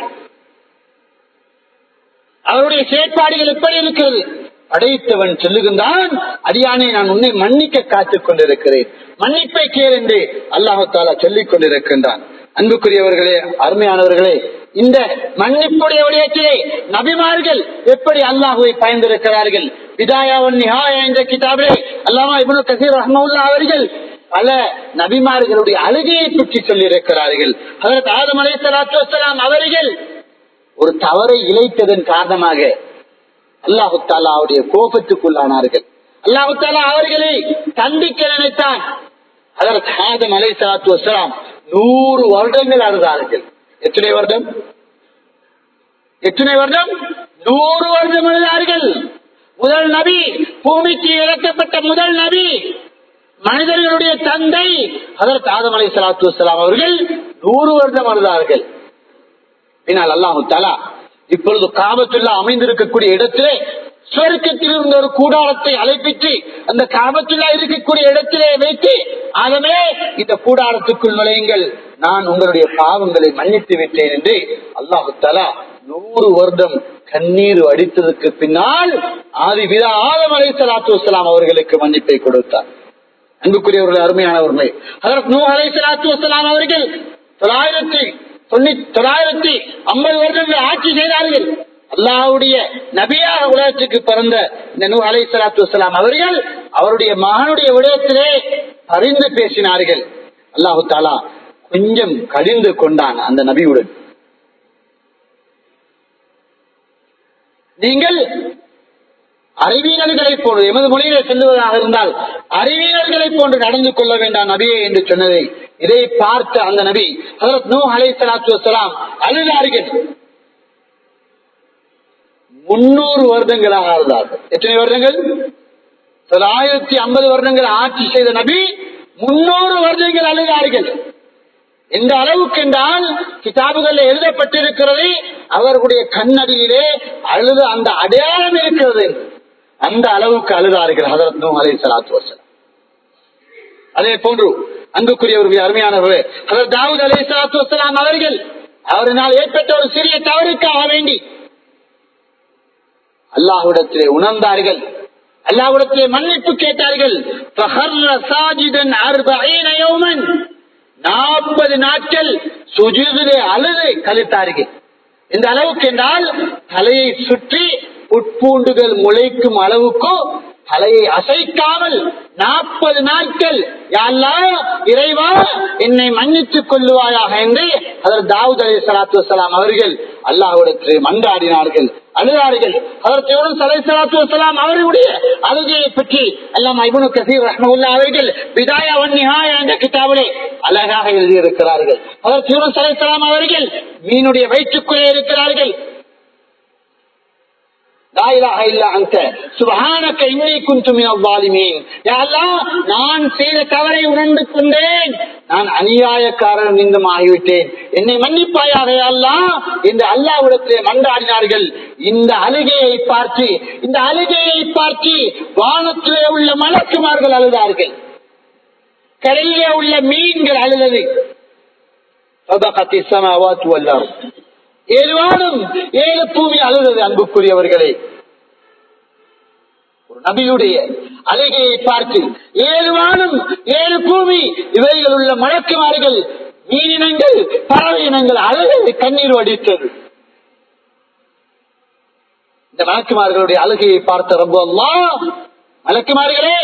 அவருடைய செயற்பாடுகள் எப்படி இருக்கிறது படைத்தவன் சொல்லுகின்றான் அடியானே நான் உன்னை மன்னிக்க காத்துக் கொண்டிருக்கிறேன் மன்னிப்பை கேள் என்று அல்லாஹு தாலா சொல்லிக் கொண்டிருக்கின்றான் அன்புக்குரியவர்களே அருமையானவர்களே இந்த மன்னிப்புடைய விடயத்திலே நபிமார்கள் எப்படி அல்லாஹுவை பயந்திருக்கிறார்கள் விதாயாவன் நிஹாயா என்ற கிதாபிலே அல்லாமா இப்னு கசீர் ரஹ்மவுல்லா அவர்கள் பல நபிமார்களுடைய அழுகையை பற்றி சொல்லியிருக்கிறார்கள் அதற்கு ஆதம் அலை சலாத்து வசலாம் அவர்கள் ஒரு தவறை இழைத்ததன் காரணமாக அல்லாஹு தாலா அவருடைய கோபத்துக்குள்ளானார்கள் அல்லாஹு தாலா அவர்களை தண்டிக்க நினைத்தான் அதற்கு ஆதம் அலை சலாத்து வசலாம் நூறு வருடங்கள் அழுதார்கள் எத்தனை வருடம் எத்தனை வருடம் நூறு வருடம் அழுதார்கள் முதல் நபி பூமிக்கு இறக்கப்பட்ட முதல் நபி மனிதர்களுடைய தந்தை அதற்கு ஆதம் அலை சலாத்து வசலாம் அவர்கள் நூறு வருடம் அழுதார்கள் பின்னால் அல்லாஹு தாலா இப்பொழுது காபத்துல்லா அமைந்திருக்கக்கூடிய இடத்திலே சுவர்க்கத்தில் இருந்த ஒரு கூடாரத்தை அழைப்பித்து அந்த காபத்துல்லா இருக்கக்கூடிய இடத்திலே வைத்து ஆகவே இந்த கூடாரத்துக்குள் நுழையுங்கள் நான் உங்களுடைய பாவங்களை மன்னித்து விட்டேன் என்று அல்லாஹு தாலா நூறு வருடம் கண்ணீர் அடித்ததற்கு பின்னால் ஆதி விதா ஆதம் அலை சலாத்து வசலாம் அவர்களுக்கு மன்னிப்பை கொடுத்தார் அன்புக்குரியவர்கள் அருமையானவர்களே அதற்கு நூ அலை சலாத்து வசலாம் அவர்கள் தொள்ளாயிரத்தி தொண்ணூத்தி தொள்ளாயிரத்தி ஐம்பது வருடங்கள் ஆட்சி செய்தார்கள் அல்லாவுடைய நபியாக உலகத்துக்கு பிறந்த இந்த நூ அலை சலாத்து வசலாம் அவர்கள் அவருடைய மகனுடைய விடயத்திலே அறிந்து பேசினார்கள் அல்லாஹு தாலா கொஞ்சம் கடிந்து கொண்டான் அந்த நபியுடன் நீங்கள் அறிவியல்களை போன்று எமது மொழியில செல்லுவதாக இருந்தால் அறிவியல்களை போன்று நடந்து கொள்ள வேண்டாம் நபியே என்று சொன்னதை இதை பார்த்த அந்த நபி ஹசரத் நூ அலை சலாத்து வசலாம் அழுதார்கள் முன்னூறு வருடங்களாக அழுதார்கள் எத்தனை வருடங்கள் தொள்ளாயிரத்தி ஐம்பது வருடங்கள் ஆட்சி செய்த நபி முன்னூறு வருடங்கள் அழுதார்கள் எந்த அளவுக்கு என்றால் கிதாபுகள் எழுதப்பட்டிருக்கிறது அவர்களுடைய கண்ணடியிலே அழுத அந்த அடையாளம் இருக்கிறது அந்த அளவுக்கு அழுதார்கள் ஹதரத் நூ அலை சலாத்து வசலாம் அதே போன்று அன்புக்குரியவர்கள் அருமையானவர்கள் ஹதரத் தாவூத் அலை சலாத்து வசலாம் அவர்கள் அவரினால் ஏற்பட்ட ஒரு சிறிய தவறுக்காக வேண்டி அல்லாஹ்விடத்திலே உணர்ந்தார்கள் அல்லாஹ்விடத்திலே மன்னிப்பு கேட்டார்கள் நாற்பது நாட்கள் சுஜூதிலே அழுது கழித்தார்கள் இந்த அளவுக்கு என்றால் தலையை சுற்றி உட்பூண்டுகள் முளைக்கும் அளவுக்கு தலையை அசைக்காமல் நாற்பது நாட்கள் யாழ்லா இறைவா என்னை மன்னித்துக் கொள்ளுவாயாக என்று அதற்கு தாவூத் அலி சலாத்து வலாம் அவர்கள் அல்லாஹ்விடத்தில் மன்றாடினார்கள் அழுதார்கள் அதற்கு யூனுஸ் அலை சலாத்து வலாம் அவர்களுடைய அழுகையை பற்றி அல்லாம இபுனு கசீர் ரஹ்மவுல்லா அவர்கள் விதாயா வன்னிஹாயா என்ற கிதாபிலே அழகாக எழுதியிருக்கிறார்கள் அதற்கு யூனுஸ் அலை சலாம் அவர்கள் மீனுடைய வயிற்றுக்குள்ளே இருக்கிறார்கள் நான் செய்த தவறை உணர்ந்து கொண்டேன் நான் அநியாயக்காரன் மீண்டும் ஆகிவிட்டேன் என்னை மன்னிப்பாயாக அல்லா என்று அல்லாவிடத்திலே மன்றாடினார்கள் இந்த அழுகையை பார்த்து இந்த அழுகையை பார்த்து வானத்திலே உள்ள மலக்குமார்கள் அழுதார்கள் கடலிலே உள்ள மீன்கள் அழுதது ஏழு வானம் ஏழு பூமி அழுதது அன்புக்குரியவர்களே ஒரு நபியுடைய அழுகையை பார்த்து ஏழு வானம் ஏழு பூமி இவைகள் உள்ள மலக்குமார்கள் மீனினங்கள் பறவை இனங்கள் அழுகை கண்ணீர் வடித்தது இந்த மலக்குமார்களுடைய அழுகையை பார்த்த ரொம்ப அல்லா மலக்குமார்களே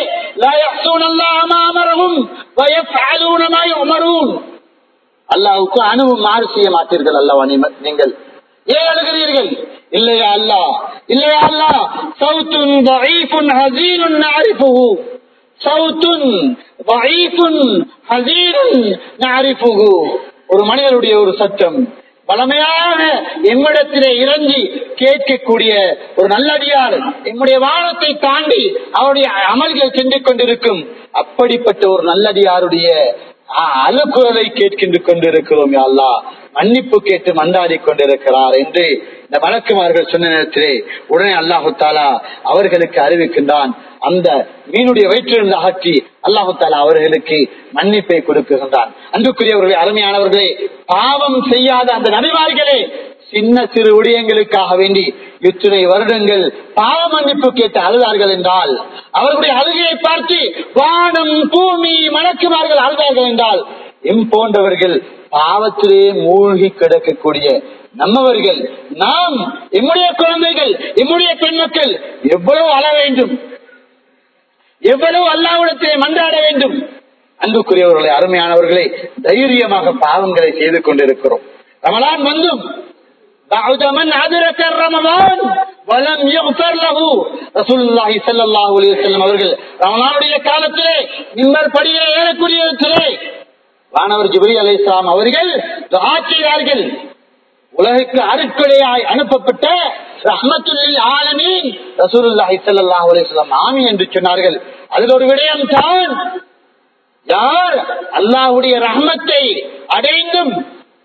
அல்லாவுக்கு அணுவும் மாறு செய்ய மாட்டீர்கள் அல்லவா நீங்கள் ஏன் அழுகிறீர்கள் இல்லையா அல்லா இல்லையா அல்லா சவுத்துன் ضعيفٌ حزين نعرفه صوت ضعيف حزين نعرفه ஒரு மனிதனுடைய ஒரு சத்தம் பலமையாக எம்மிடத்திலே இறங்கி கேட்கக்கூடிய ஒரு நல்லடியார் எம்முடைய வானத்தை தாண்டி அவருடைய அமல்கள் சென்று கொண்டிருக்கும் அப்படிப்பட்ட ஒரு நல்லடியாருடைய அழுக்குறலை கேட்கின்ற கொண்டிருக்கிறோம் அல்லா மன்னிப்பு கேட்டு மந்தாடி கொண்டிருக்கிறார் என்று இந்த வழக்குமார்கள் சொன்ன நேரத்திலே உடனே அல்லாஹு தாலா அவர்களுக்கு அறிவிக்கின்றான் அந்த மீனுடைய வயிற்றிலிருந்து அகற்றி அல்லாஹு தாலா அவர்களுக்கு மன்னிப்பை கொடுக்குகின்றான் அன்புக்குரியவர்களே அருமையானவர்களே பாவம் செய்யாத அந்த நபிமார்களே சின்ன சிறு விடயங்களுக்காக வேண்டி இத்தனை வருடங்கள் பாவ மன்னிப்பு கேட்டு அழுதார்கள் என்றால் அவர்களுடைய அழுகையை பார்த்து வானம் பூமி மணக்குமார்கள் அழுதார்கள் என்றால் எம் போன்றவர்கள் பாவத்திலே மூழ்கி கிடக்கக்கூடிய நம்மவர்கள் நாம் எம்முடைய குழந்தைகள் எம்முடைய பெண் மக்கள் எவ்வளவு அழ வேண்டும் எவ்வளவு அல்லாவிடத்திலே மன்றாட வேண்டும் அன்புக்குரியவர்களை அருமையானவர்களை தைரியமாக பாவங்களை செய்து கொண்டிருக்கிறோம் ரமலான் வந்தும் بعد من أدرك رمضان ولم يغفر له رسول الله صلى الله عليه وسلم அவர்கள் ரமலானுடைய காலத்திலே மிம்பர் படியிலே ஏறக்கூடியதிலே வானவர் ஜிப்ரி அலை இஸ்லாம் அவர்கள் துஆ செய்தார்கள் உலகுக்கு அருட்கொடையாய் அனுப்பப்பட்ட ரஹ்மத்துல் ஆலமீன் ரசூலுல்லாஹி ஸல்லல்லாஹு அலைஹி வஸல்லம் ஆமீன் என்று சொன்னார்கள் அதில் ஒரு விடயம் தான் யார் அல்லாஹ்வுடைய ரஹ்மத்தை அடைந்தும்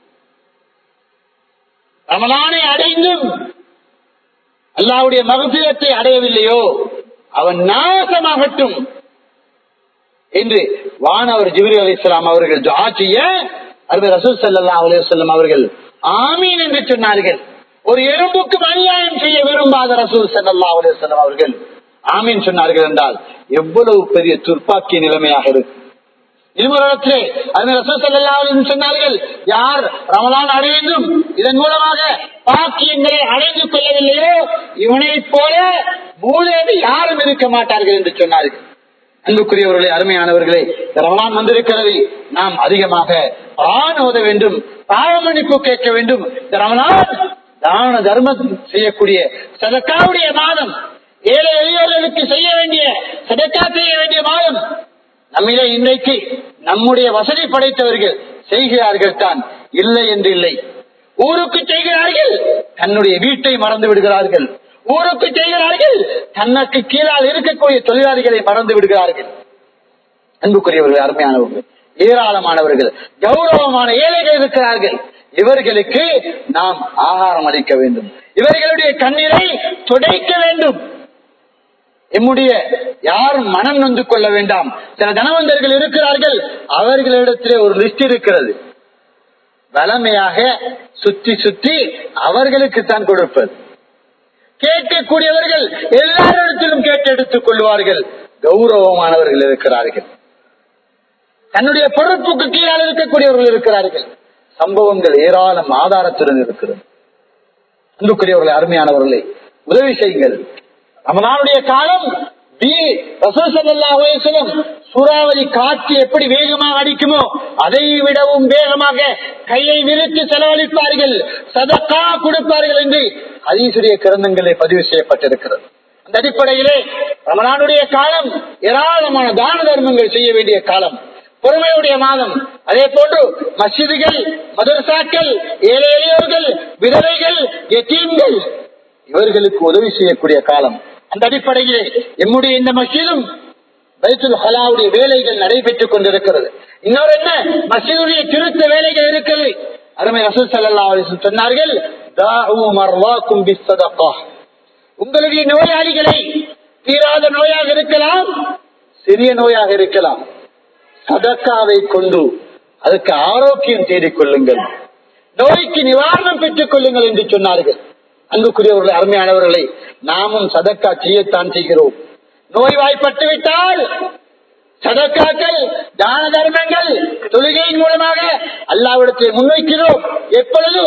ரமலானை அடைந்தும் அல்லாவுடைய மகசீரத்தை அடையவில்லையோ அவன் நாசமாகட்டும் என்று வானவர் ஜிபிரி அலி இஸ்லாம் அவர்கள் துஆ செய்ய அருமை ரசூல் சல்லா அலுவலம் அவர்கள் ஆமீன் என்று சொன்னார்கள் ஒரு எறும்புக்கு அநியாயம் செய்ய விரும்பாத ரசூல் சல்லா அலுவலம் அவர்கள் ஆமீன் சொன்னார்கள் என்றால் எவ்வளவு பெரிய துர்ப்பாக்கிய நிலைமையாக இருக்கும் இருவரிடத்திலே சொன்னார்கள் யார் ரமலான் அடைந்தும் இதன் மூலமாக பாக்கியங்களை அடைந்து கொள்ளவில்லையோ இவனை போல மூலேது யாரும் இருக்க மாட்டார்கள் என்று சொன்னார்கள் அன்புக்குரியவர்களே அருமையானவர்களே ரமலான் வந்திருக்கிறது நாம் அதிகமாக ஆண் ஓத வேண்டும் பாவமணிப்பு கேட்க வேண்டும் இந்த ரமலான் தான தர்மம் செய்யக்கூடிய சதக்காவுடைய மாதம் ஏழை எளியவர்களுக்கு செய்ய வேண்டிய சதக்கா செய்ய வேண்டிய மாதம் நம்மிலே இன்றைக்கு நம்முடைய வசதி படைத்தவர்கள் செய்கிறார்கள் தான் இல்லை என்று இல்லை ஊருக்கு செய்கிறார்கள் தன்னுடைய வீட்டை மறந்து விடுகிறார்கள் ஊருக்கு செய்கிறார்கள் தனக்கு கீழால் இருக்கக்கூடிய தொழிலாளிகளை மறந்து விடுகிறார்கள் அன்புக்குரியவர்கள் அருமையானவர்கள் ஏராளமானவர்கள் கௌரவமான ஏழைகள் இருக்கிறார்கள் இவர்களுக்கு நாம் ஆகாரம் அளிக்க வேண்டும் இவர்களுடைய கண்ணீரை துடைக்க வேண்டும் எம்முடைய யாரும் மனம் நொந்து கொள்ள வேண்டாம் சில தனவந்தர்கள் இருக்கிறார்கள் அவர்களிடத்திலே ஒரு லிஸ்ட் இருக்கிறது வளமையாக சுத்தி சுத்தி அவர்களுக்கு தான் கொடுப்பது கேட்கக்கூடியவர்கள் எல்லாரிடத்திலும் கேட்டு எடுத்துக் கொள்வார்கள் கௌரவமானவர்கள் இருக்கிறார்கள் தன்னுடைய பொறுப்புக்கு கீழால் இருக்கக்கூடியவர்கள் இருக்கிறார்கள் சம்பவங்கள் ஏராளம் ஆதாரத்துடன் இருக்கிறது அன்புக்குரியவர்களை அருமையானவர்களே உதவி செய்யுங்கள் ரமலானுடைய காலம் சூறாவளி காற்று எப்படி வேகமாக அடிக்குமோ அதை விடவும் வேகமாக கையை விரித்து செலவழிப்பார்கள் சதக்கா கொடுப்பார்கள் என்று ஹதீசுடைய கிரந்தங்களே பதிவு செய்யப்பட்டிருக்கிறது அந்த அடிப்படையிலே ரமலானுடைய காலம் ஏராளமான தான தர்மங்கள் செய்ய வேண்டிய காலம் பொறுமையுடைய மாதம் அதே போன்று மசிதிகள் மதரசாக்கள் ஏழை எளியோர்கள் விதவைகள் எத்தீம்கள் இவர்களுக்கு உதவி செய்யக்கூடிய காலம் அந்த அடிப்படையிலே எம்முடைய இந்த மசீதும் பைத்துல் ஹலாவுடைய வேலைகள் நடைபெற்றுக் கொண்டிருக்கிறது இன்னொரு என்ன மசீதுடைய திருத்த வேலைகள் இருக்கிறது அருமை ரசூல் சல்லா சொன்னார்கள் உங்களுடைய நோயாளிகளை தீராத நோயாக இருக்கலாம் சிறிய நோயாக இருக்கலாம் சதக்காவை கொண்டு அதுக்கு ஆரோக்கியம் தேடிக்கொள்ளுங்கள் நோய்க்கு நிவாரணம் பெற்றுக் கொள்ளுங்கள் என்று சொன்னார்கள் அன்புக்குரியவர்களை அருமையானவர்களை நாமும் சதக்கா செய்யத்தான் செய்கிறோம் நோய்வாய்ப்பட்டு விட்டால் சதக்காக்கள் தான தர்மங்கள் தொழுகையின் மூலமாக அல்லாவிடத்தை முன்வைக்கிறோம் எப்பொழுது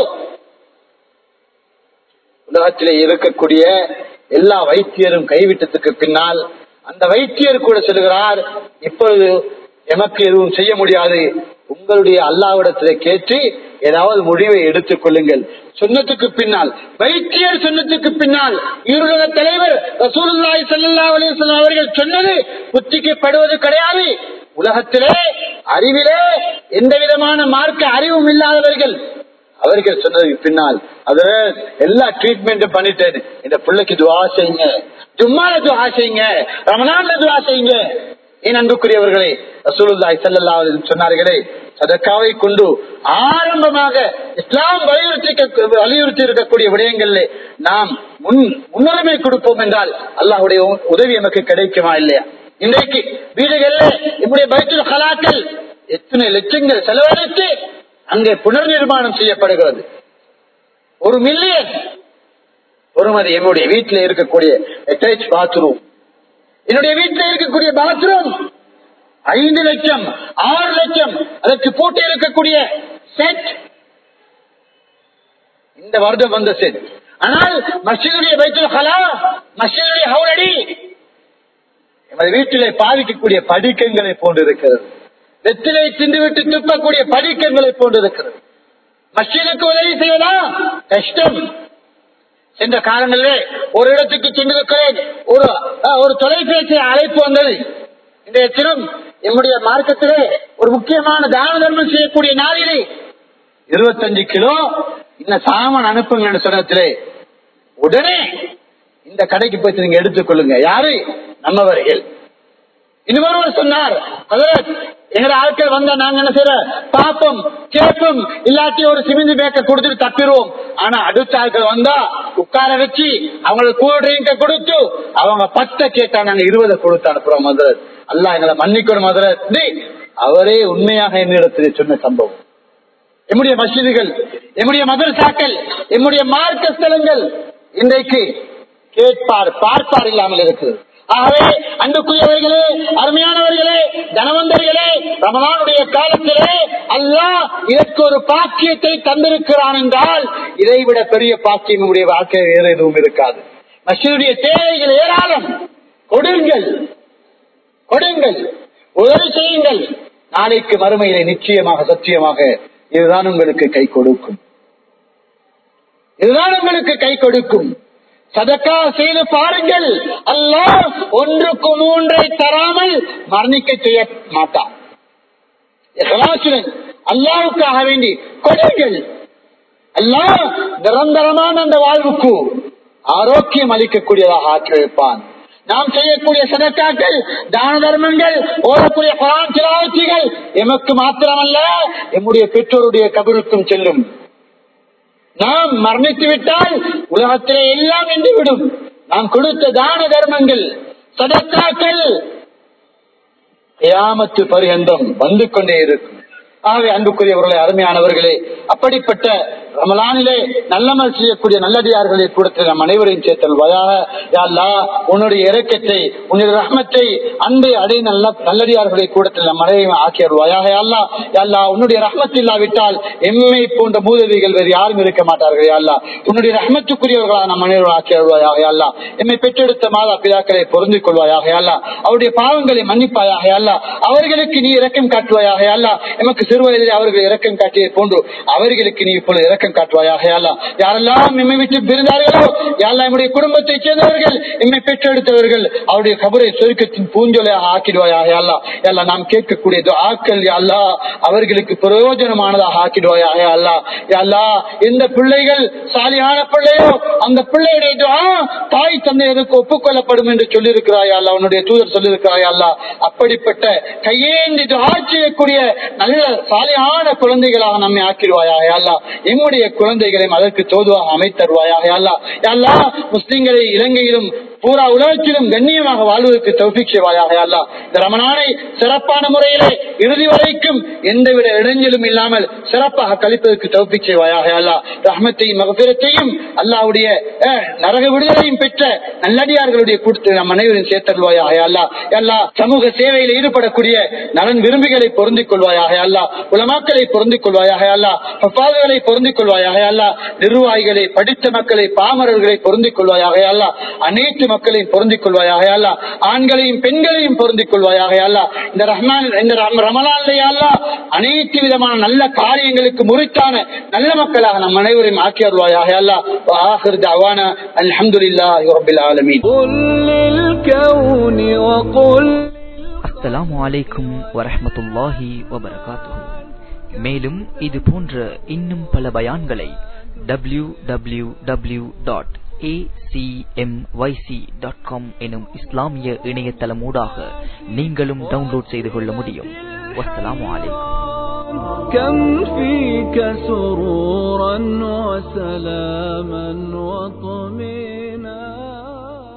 உலகத்திலே இருக்கக்கூடிய எல்லா வைத்தியரும் கைவிட்டதுக்கு பின்னால் அந்த வைத்தியர் கூட சொல்கிறார் இப்பொழுது எமக்கு எதுவும் செய்ய முடியாது உங்களுடைய அல்லாவிடத்திலே கேட்டு ஏதாவது முடிவை எடுத்துக் கொள்ளுங்கள் சொன்னதுக்கு பின்னால் வைத்தியர் சொன்னதுக்கு பின்னால் ஈருலக தலைவர் ரசூலுல்லாய் சல்லா அலிஸ்லாம் அவர்கள் சொன்னது புத்திக்கப்படுவது கிடையாது உலகத்திலே அறிவிலே எந்த விதமான மார்க்க அறிவும் இல்லாதவர்கள் அவர்கள் சொன்னதுக்கு பின்னால் அதுல எல்லா ட்ரீட்மெண்ட்டும் பண்ணிட்டேன் இந்த பிள்ளைக்கு துவா செய்யுங்க ஜும்மால துவா செய்யுங்க ரமணான்ல துவா செய்யுங்க ஏன் அன்புக்குரியவர்களே ரசூலுல்லாய் சல்லா சொன்னார்களே சதக்காவை கொண்டு ஆரம்பமாக இஸ்லாம் வலியுறுத்தி வலியுறுத்தி இருக்கக்கூடிய விடயங்களில் நாம் முன் முன்னுரிமை கொடுப்போம் என்றால் அல்லாஹுடைய உதவி நமக்கு கிடைக்குமா இல்லையா இன்றைக்கு வீடுகள்ல இப்படி பைத்துல் கலாக்கள் எத்தனை லட்சங்கள் செலவழித்து அங்கே புனர் நிர்மாணம் செய்யப்படுகிறது ஒரு மில்லியன் ஒருமதி என்னுடைய வீட்டில் இருக்கக்கூடிய அட்டாச் பாத்ரூம் என்னுடைய வீட்டில் இருக்கக்கூடிய பாத்ரூம் ஐந்து லட்சம் ஆறு லட்சம் அதற்கு போட்டி இருக்கக்கூடிய செட் இந்த வருடம் வந்த செட் ஆனால் மசிதுடைய பைத்துல் ஹலா மசிதுடைய ஹவுலடி எமது வீட்டிலே பாதிக்கக்கூடிய படிக்கங்களை போன்றிருக்கிறது வெத்திலை தின்றுவிட்டு துப்பக்கூடிய படிக்கங்களை போன்றிருக்கிறது மஸ்ஜிதுக்கு உதவி செய்யலாம் கஷ்டம் சென்ற காலங்களிலே ஒரு இடத்துக்கு சென்றிருக்கிறேன் ஒரு ஒரு தொலைபேசி அழைப்பு வந்தது இன்றைய தினம் என்னுடைய மார்க்கத்திலே ஒரு முக்கியமான தான தர்மம் செய்யக்கூடிய நாளிலே இருபத்தஞ்சு கிலோ இந்த சாமான் அனுப்புங்க சொன்னத்திலே உடனே இந்த கடைக்கு போய் நீங்க எடுத்துக்கொள்ளுங்க யாரு நம்மவர்கள் இன்னொருவர் சொன்னார் எங்க ஆட்கள் வந்தா நாங்க என்ன செய்யற பாப்போம் கேட்போம் இல்லாட்டி ஒரு சிமிந்து பேக்க கொடுத்துட்டு தப்பிடுவோம் ஆனா அடுத்த ஆட்கள் வந்தா உட்கார வச்சு அவங்களுக்கு கூல் ட்ரிங்க கொடுத்து அவங்க பத்தை கேட்டா நாங்க இருபதை கொடுத்து அனுப்புறோம் மதுரை அல்ல எங்களை மன்னிக்கணும் மதுரை அவரே உண்மையாக என்னிடத்தில் சொன்ன சம்பவம் எம்முடைய மசிதிகள் எம்முடைய மதரசாக்கள் எம்முடைய மார்க்க ஸ்தலங்கள் இன்றைக்கு கேட்பார் பார்ப்பார் இல்லாமல் இருக்குது ஆகவே அன்புக்குரியவர்களே அருமையானவர்களே தனவந்தர்களே ரமலானுடைய காலத்திலே அல்லாஹ் இதற்கு ஒரு பாக்கியத்தை தந்திருக்கிறான் என்றால் இதைவிட பெரிய பாக்கியம் நம்முடைய வாழ்க்கை வேற எதுவும் இருக்காது மசிதுடைய தேவைகள் ஏராளம் கொடுங்கள் கொடுங்கள் உதவி செய்யுங்கள் நாளைக்கு மறுமையிலே நிச்சயமாக சத்தியமாக இதுதான் உங்களுக்கு கை கொடுக்கும் இதுதான் உங்களுக்கு கை கொடுக்கும் சதக்கா செய்து பாருங்கள் அல்லாஹ் ஒன்றுக்கு மூன்றை தராமல் மரணிக்க செய்ய மாட்டான் அல்லாவுக்காக வேண்டி கொடுங்கள் அல்லாஹ் நிரந்தரமான அந்த வாழ்வுக்கு ஆரோக்கியம் அளிக்கக்கூடியதாக ஆக்கி வைப்பான் நாம் செய்யக்கூடிய சதக்காக்கள் தான தர்மங்கள் ஓடக்கூடிய குரான் சிலாவச்சிகள் எமக்கு மாத்திரமல்ல எம்முடைய பெற்றோருடைய கபருக்கும் செல்லும் நாம் மரணித்து விட்டால் உலகத்திலே எல்லாம் நின்றுவிடும் நாம் கொடுத்த தான தர்மங்கள் சதக்காக்கள் கியாமத்து பரியந்தம் வந்து கொண்டே இருக்கும் ஆகவே அன்புக்குரியவர்களே அருமையானவர்களே அப்படிப்பட்ட ரமலானிலே நல்லமல் செய்யக்கூடிய நல்லடியார்களை கூடத்தில் நம் அனைவரையும் சேர்த்தல்வாயாக யாழ்லா உன்னுடைய இறக்கத்தை உன்னுடைய ரஹ்மத்தை அன்பை அடை நல்ல நல்லடியார்களை கூடத்தில் நம் அனைவரையும் ஆக்கியருவாயாக யாழ்லா யாழ்லா உன்னுடைய ரஹ்மத் இல்லாவிட்டால் எம்மை போன்ற மூதவிகள் வேறு யாரும் இருக்க மாட்டார்கள் யாழ்லா உன்னுடைய ரஹ்மத்துக்குரியவர்களாக நம் அனைவரும் ஆக்கியருவாயாக யாழ்லா எம்மை பெற்றெடுத்த மாதா பிதாக்களை பொருந்திக் கொள்வாயாக யாழ்லா அவருடைய பாவங்களை மன்னிப்பாயாக யாழ்லா அவர்களுக்கு நீ இரக்கம் காட்டுவாயாக யாழ்லா எமக்கு சிறு வயதில் அவர்கள் இரக்கம் காட்டிய போன்று அவர்களுக்கு நீ இப்பொழுது இரக்கம் காட்டுவாயாக யாழ்லா யாரெல்லாம் எம்மை விட்டு பிரிந்தார்களோ யாழ்லா நம்முடைய குடும்பத்தை சேர்ந்தவர்கள் எம்மை பெற்றெடுத்தவர்கள் அவருடைய கபரை சொருக்கத்தின் பூஞ்சொலையாக ஆக்கிடுவாயாக யாழ்லா யாழ்லா நாம் கேட்கக்கூடிய ஆக்கள் யாழ்லா அவர்களுக்கு பிரயோஜனமானதாக ஆக்கிடுவாயாக யாழ்லா யாழ்லா எந்த பிள்ளைகள் சாலியான பிள்ளையோ அந்த பிள்ளையுடைய துஆ தாய் தந்தையருக்கு ஒப்புக்கொள்ளப்படும் என்று சொல்லியிருக்கிறாய் அல்லா உன்னுடைய தூதர் சொல்லியிருக்கிறாய் அல்லா அப்படிப்பட்ட கையேந்தி துஆ செய்யக்கூடிய நல்ல சாலியான குழந்தைகளாக நம்மை ஆக்கிடுவாயாக அல்லா எம்முடைய குழந்தைகளையும் அதற்கு தோதுவாக அமைத்தருவாயாக அல்லா அல்லா முஸ்லிம்களை இலங்கையிலும் பூரா உலகத்திலும் கண்ணியமாக வாழ்வதற்கு தௌபிக் செய்வாயாக அல்லா இந்த ரமணானை சிறப்பான முறையிலே இறுதி வரைக்கும் எந்தவித இடைஞ்சலும் இல்லாமல் சிறப்பாக கழிப்பதற்கு தௌபிக் செய்வாயாக அல்லா ரஹ்மத்தையும் மகபிரத்தையும் அல்லாவுடைய அஹ், நரக விடுதலையும் பெற்ற நல்லடியார்களுடைய கூட்டத்தில் நம் அனைவரும் சேர்த்தருவாயாக அல்லா எல்லா சமூக சேவையில் ஈடுபடக்கூடிய நலன் விரும்பிகளை பொருந்திக் கொள்வாயாக அல்லா உலமாக்களை பொருந்திக் கொள்வாயாக அல்லா ஹஃபாதுகளை பொருந்திக் கொள்வாயாக அல்லா நிர்வாகிகளை படித்த மக்களை பாமரர்களை பொருந்திக் கொள்வாயாக அல்லா அனைத்து மக்களையும் பொருந்திக் கொள்வாயாக அல்லா ஆண்களையும் பெண்களையும் பொருந்திக் கொள்வாயாக அல்லா இந்த ரஹ்மான் இந்த ரம- ரமலான்லயே அல்லா அனைத்து விதமான நல்ல காரியங்களுக்கு முறித்தான நல்ல மக்களாக நம் அனைவரையும் ஆக்கி அருள்வாயாக அல்லா ஆஹிர் தவானா அல்ஹம்துலில்லாஹி ரப்பில் ஆலமீன் قل للكون وقل அஸ்ஸலாமு அலைக்கும் வரஹ்மத்துல்லாஹி வபரகாத்துஹு மேலும் இது போன்ற இன்னும் பல பயான்களை W W W dot dot com எனும் இஸ்லாமிய இணையதளமூடாக நீங்களும் டவுன்லோட் செய்து கொள்ள முடியும் வஸ்ஸலாமு அலைக்கும் كم فيك سرورا وسلاما وطمئنا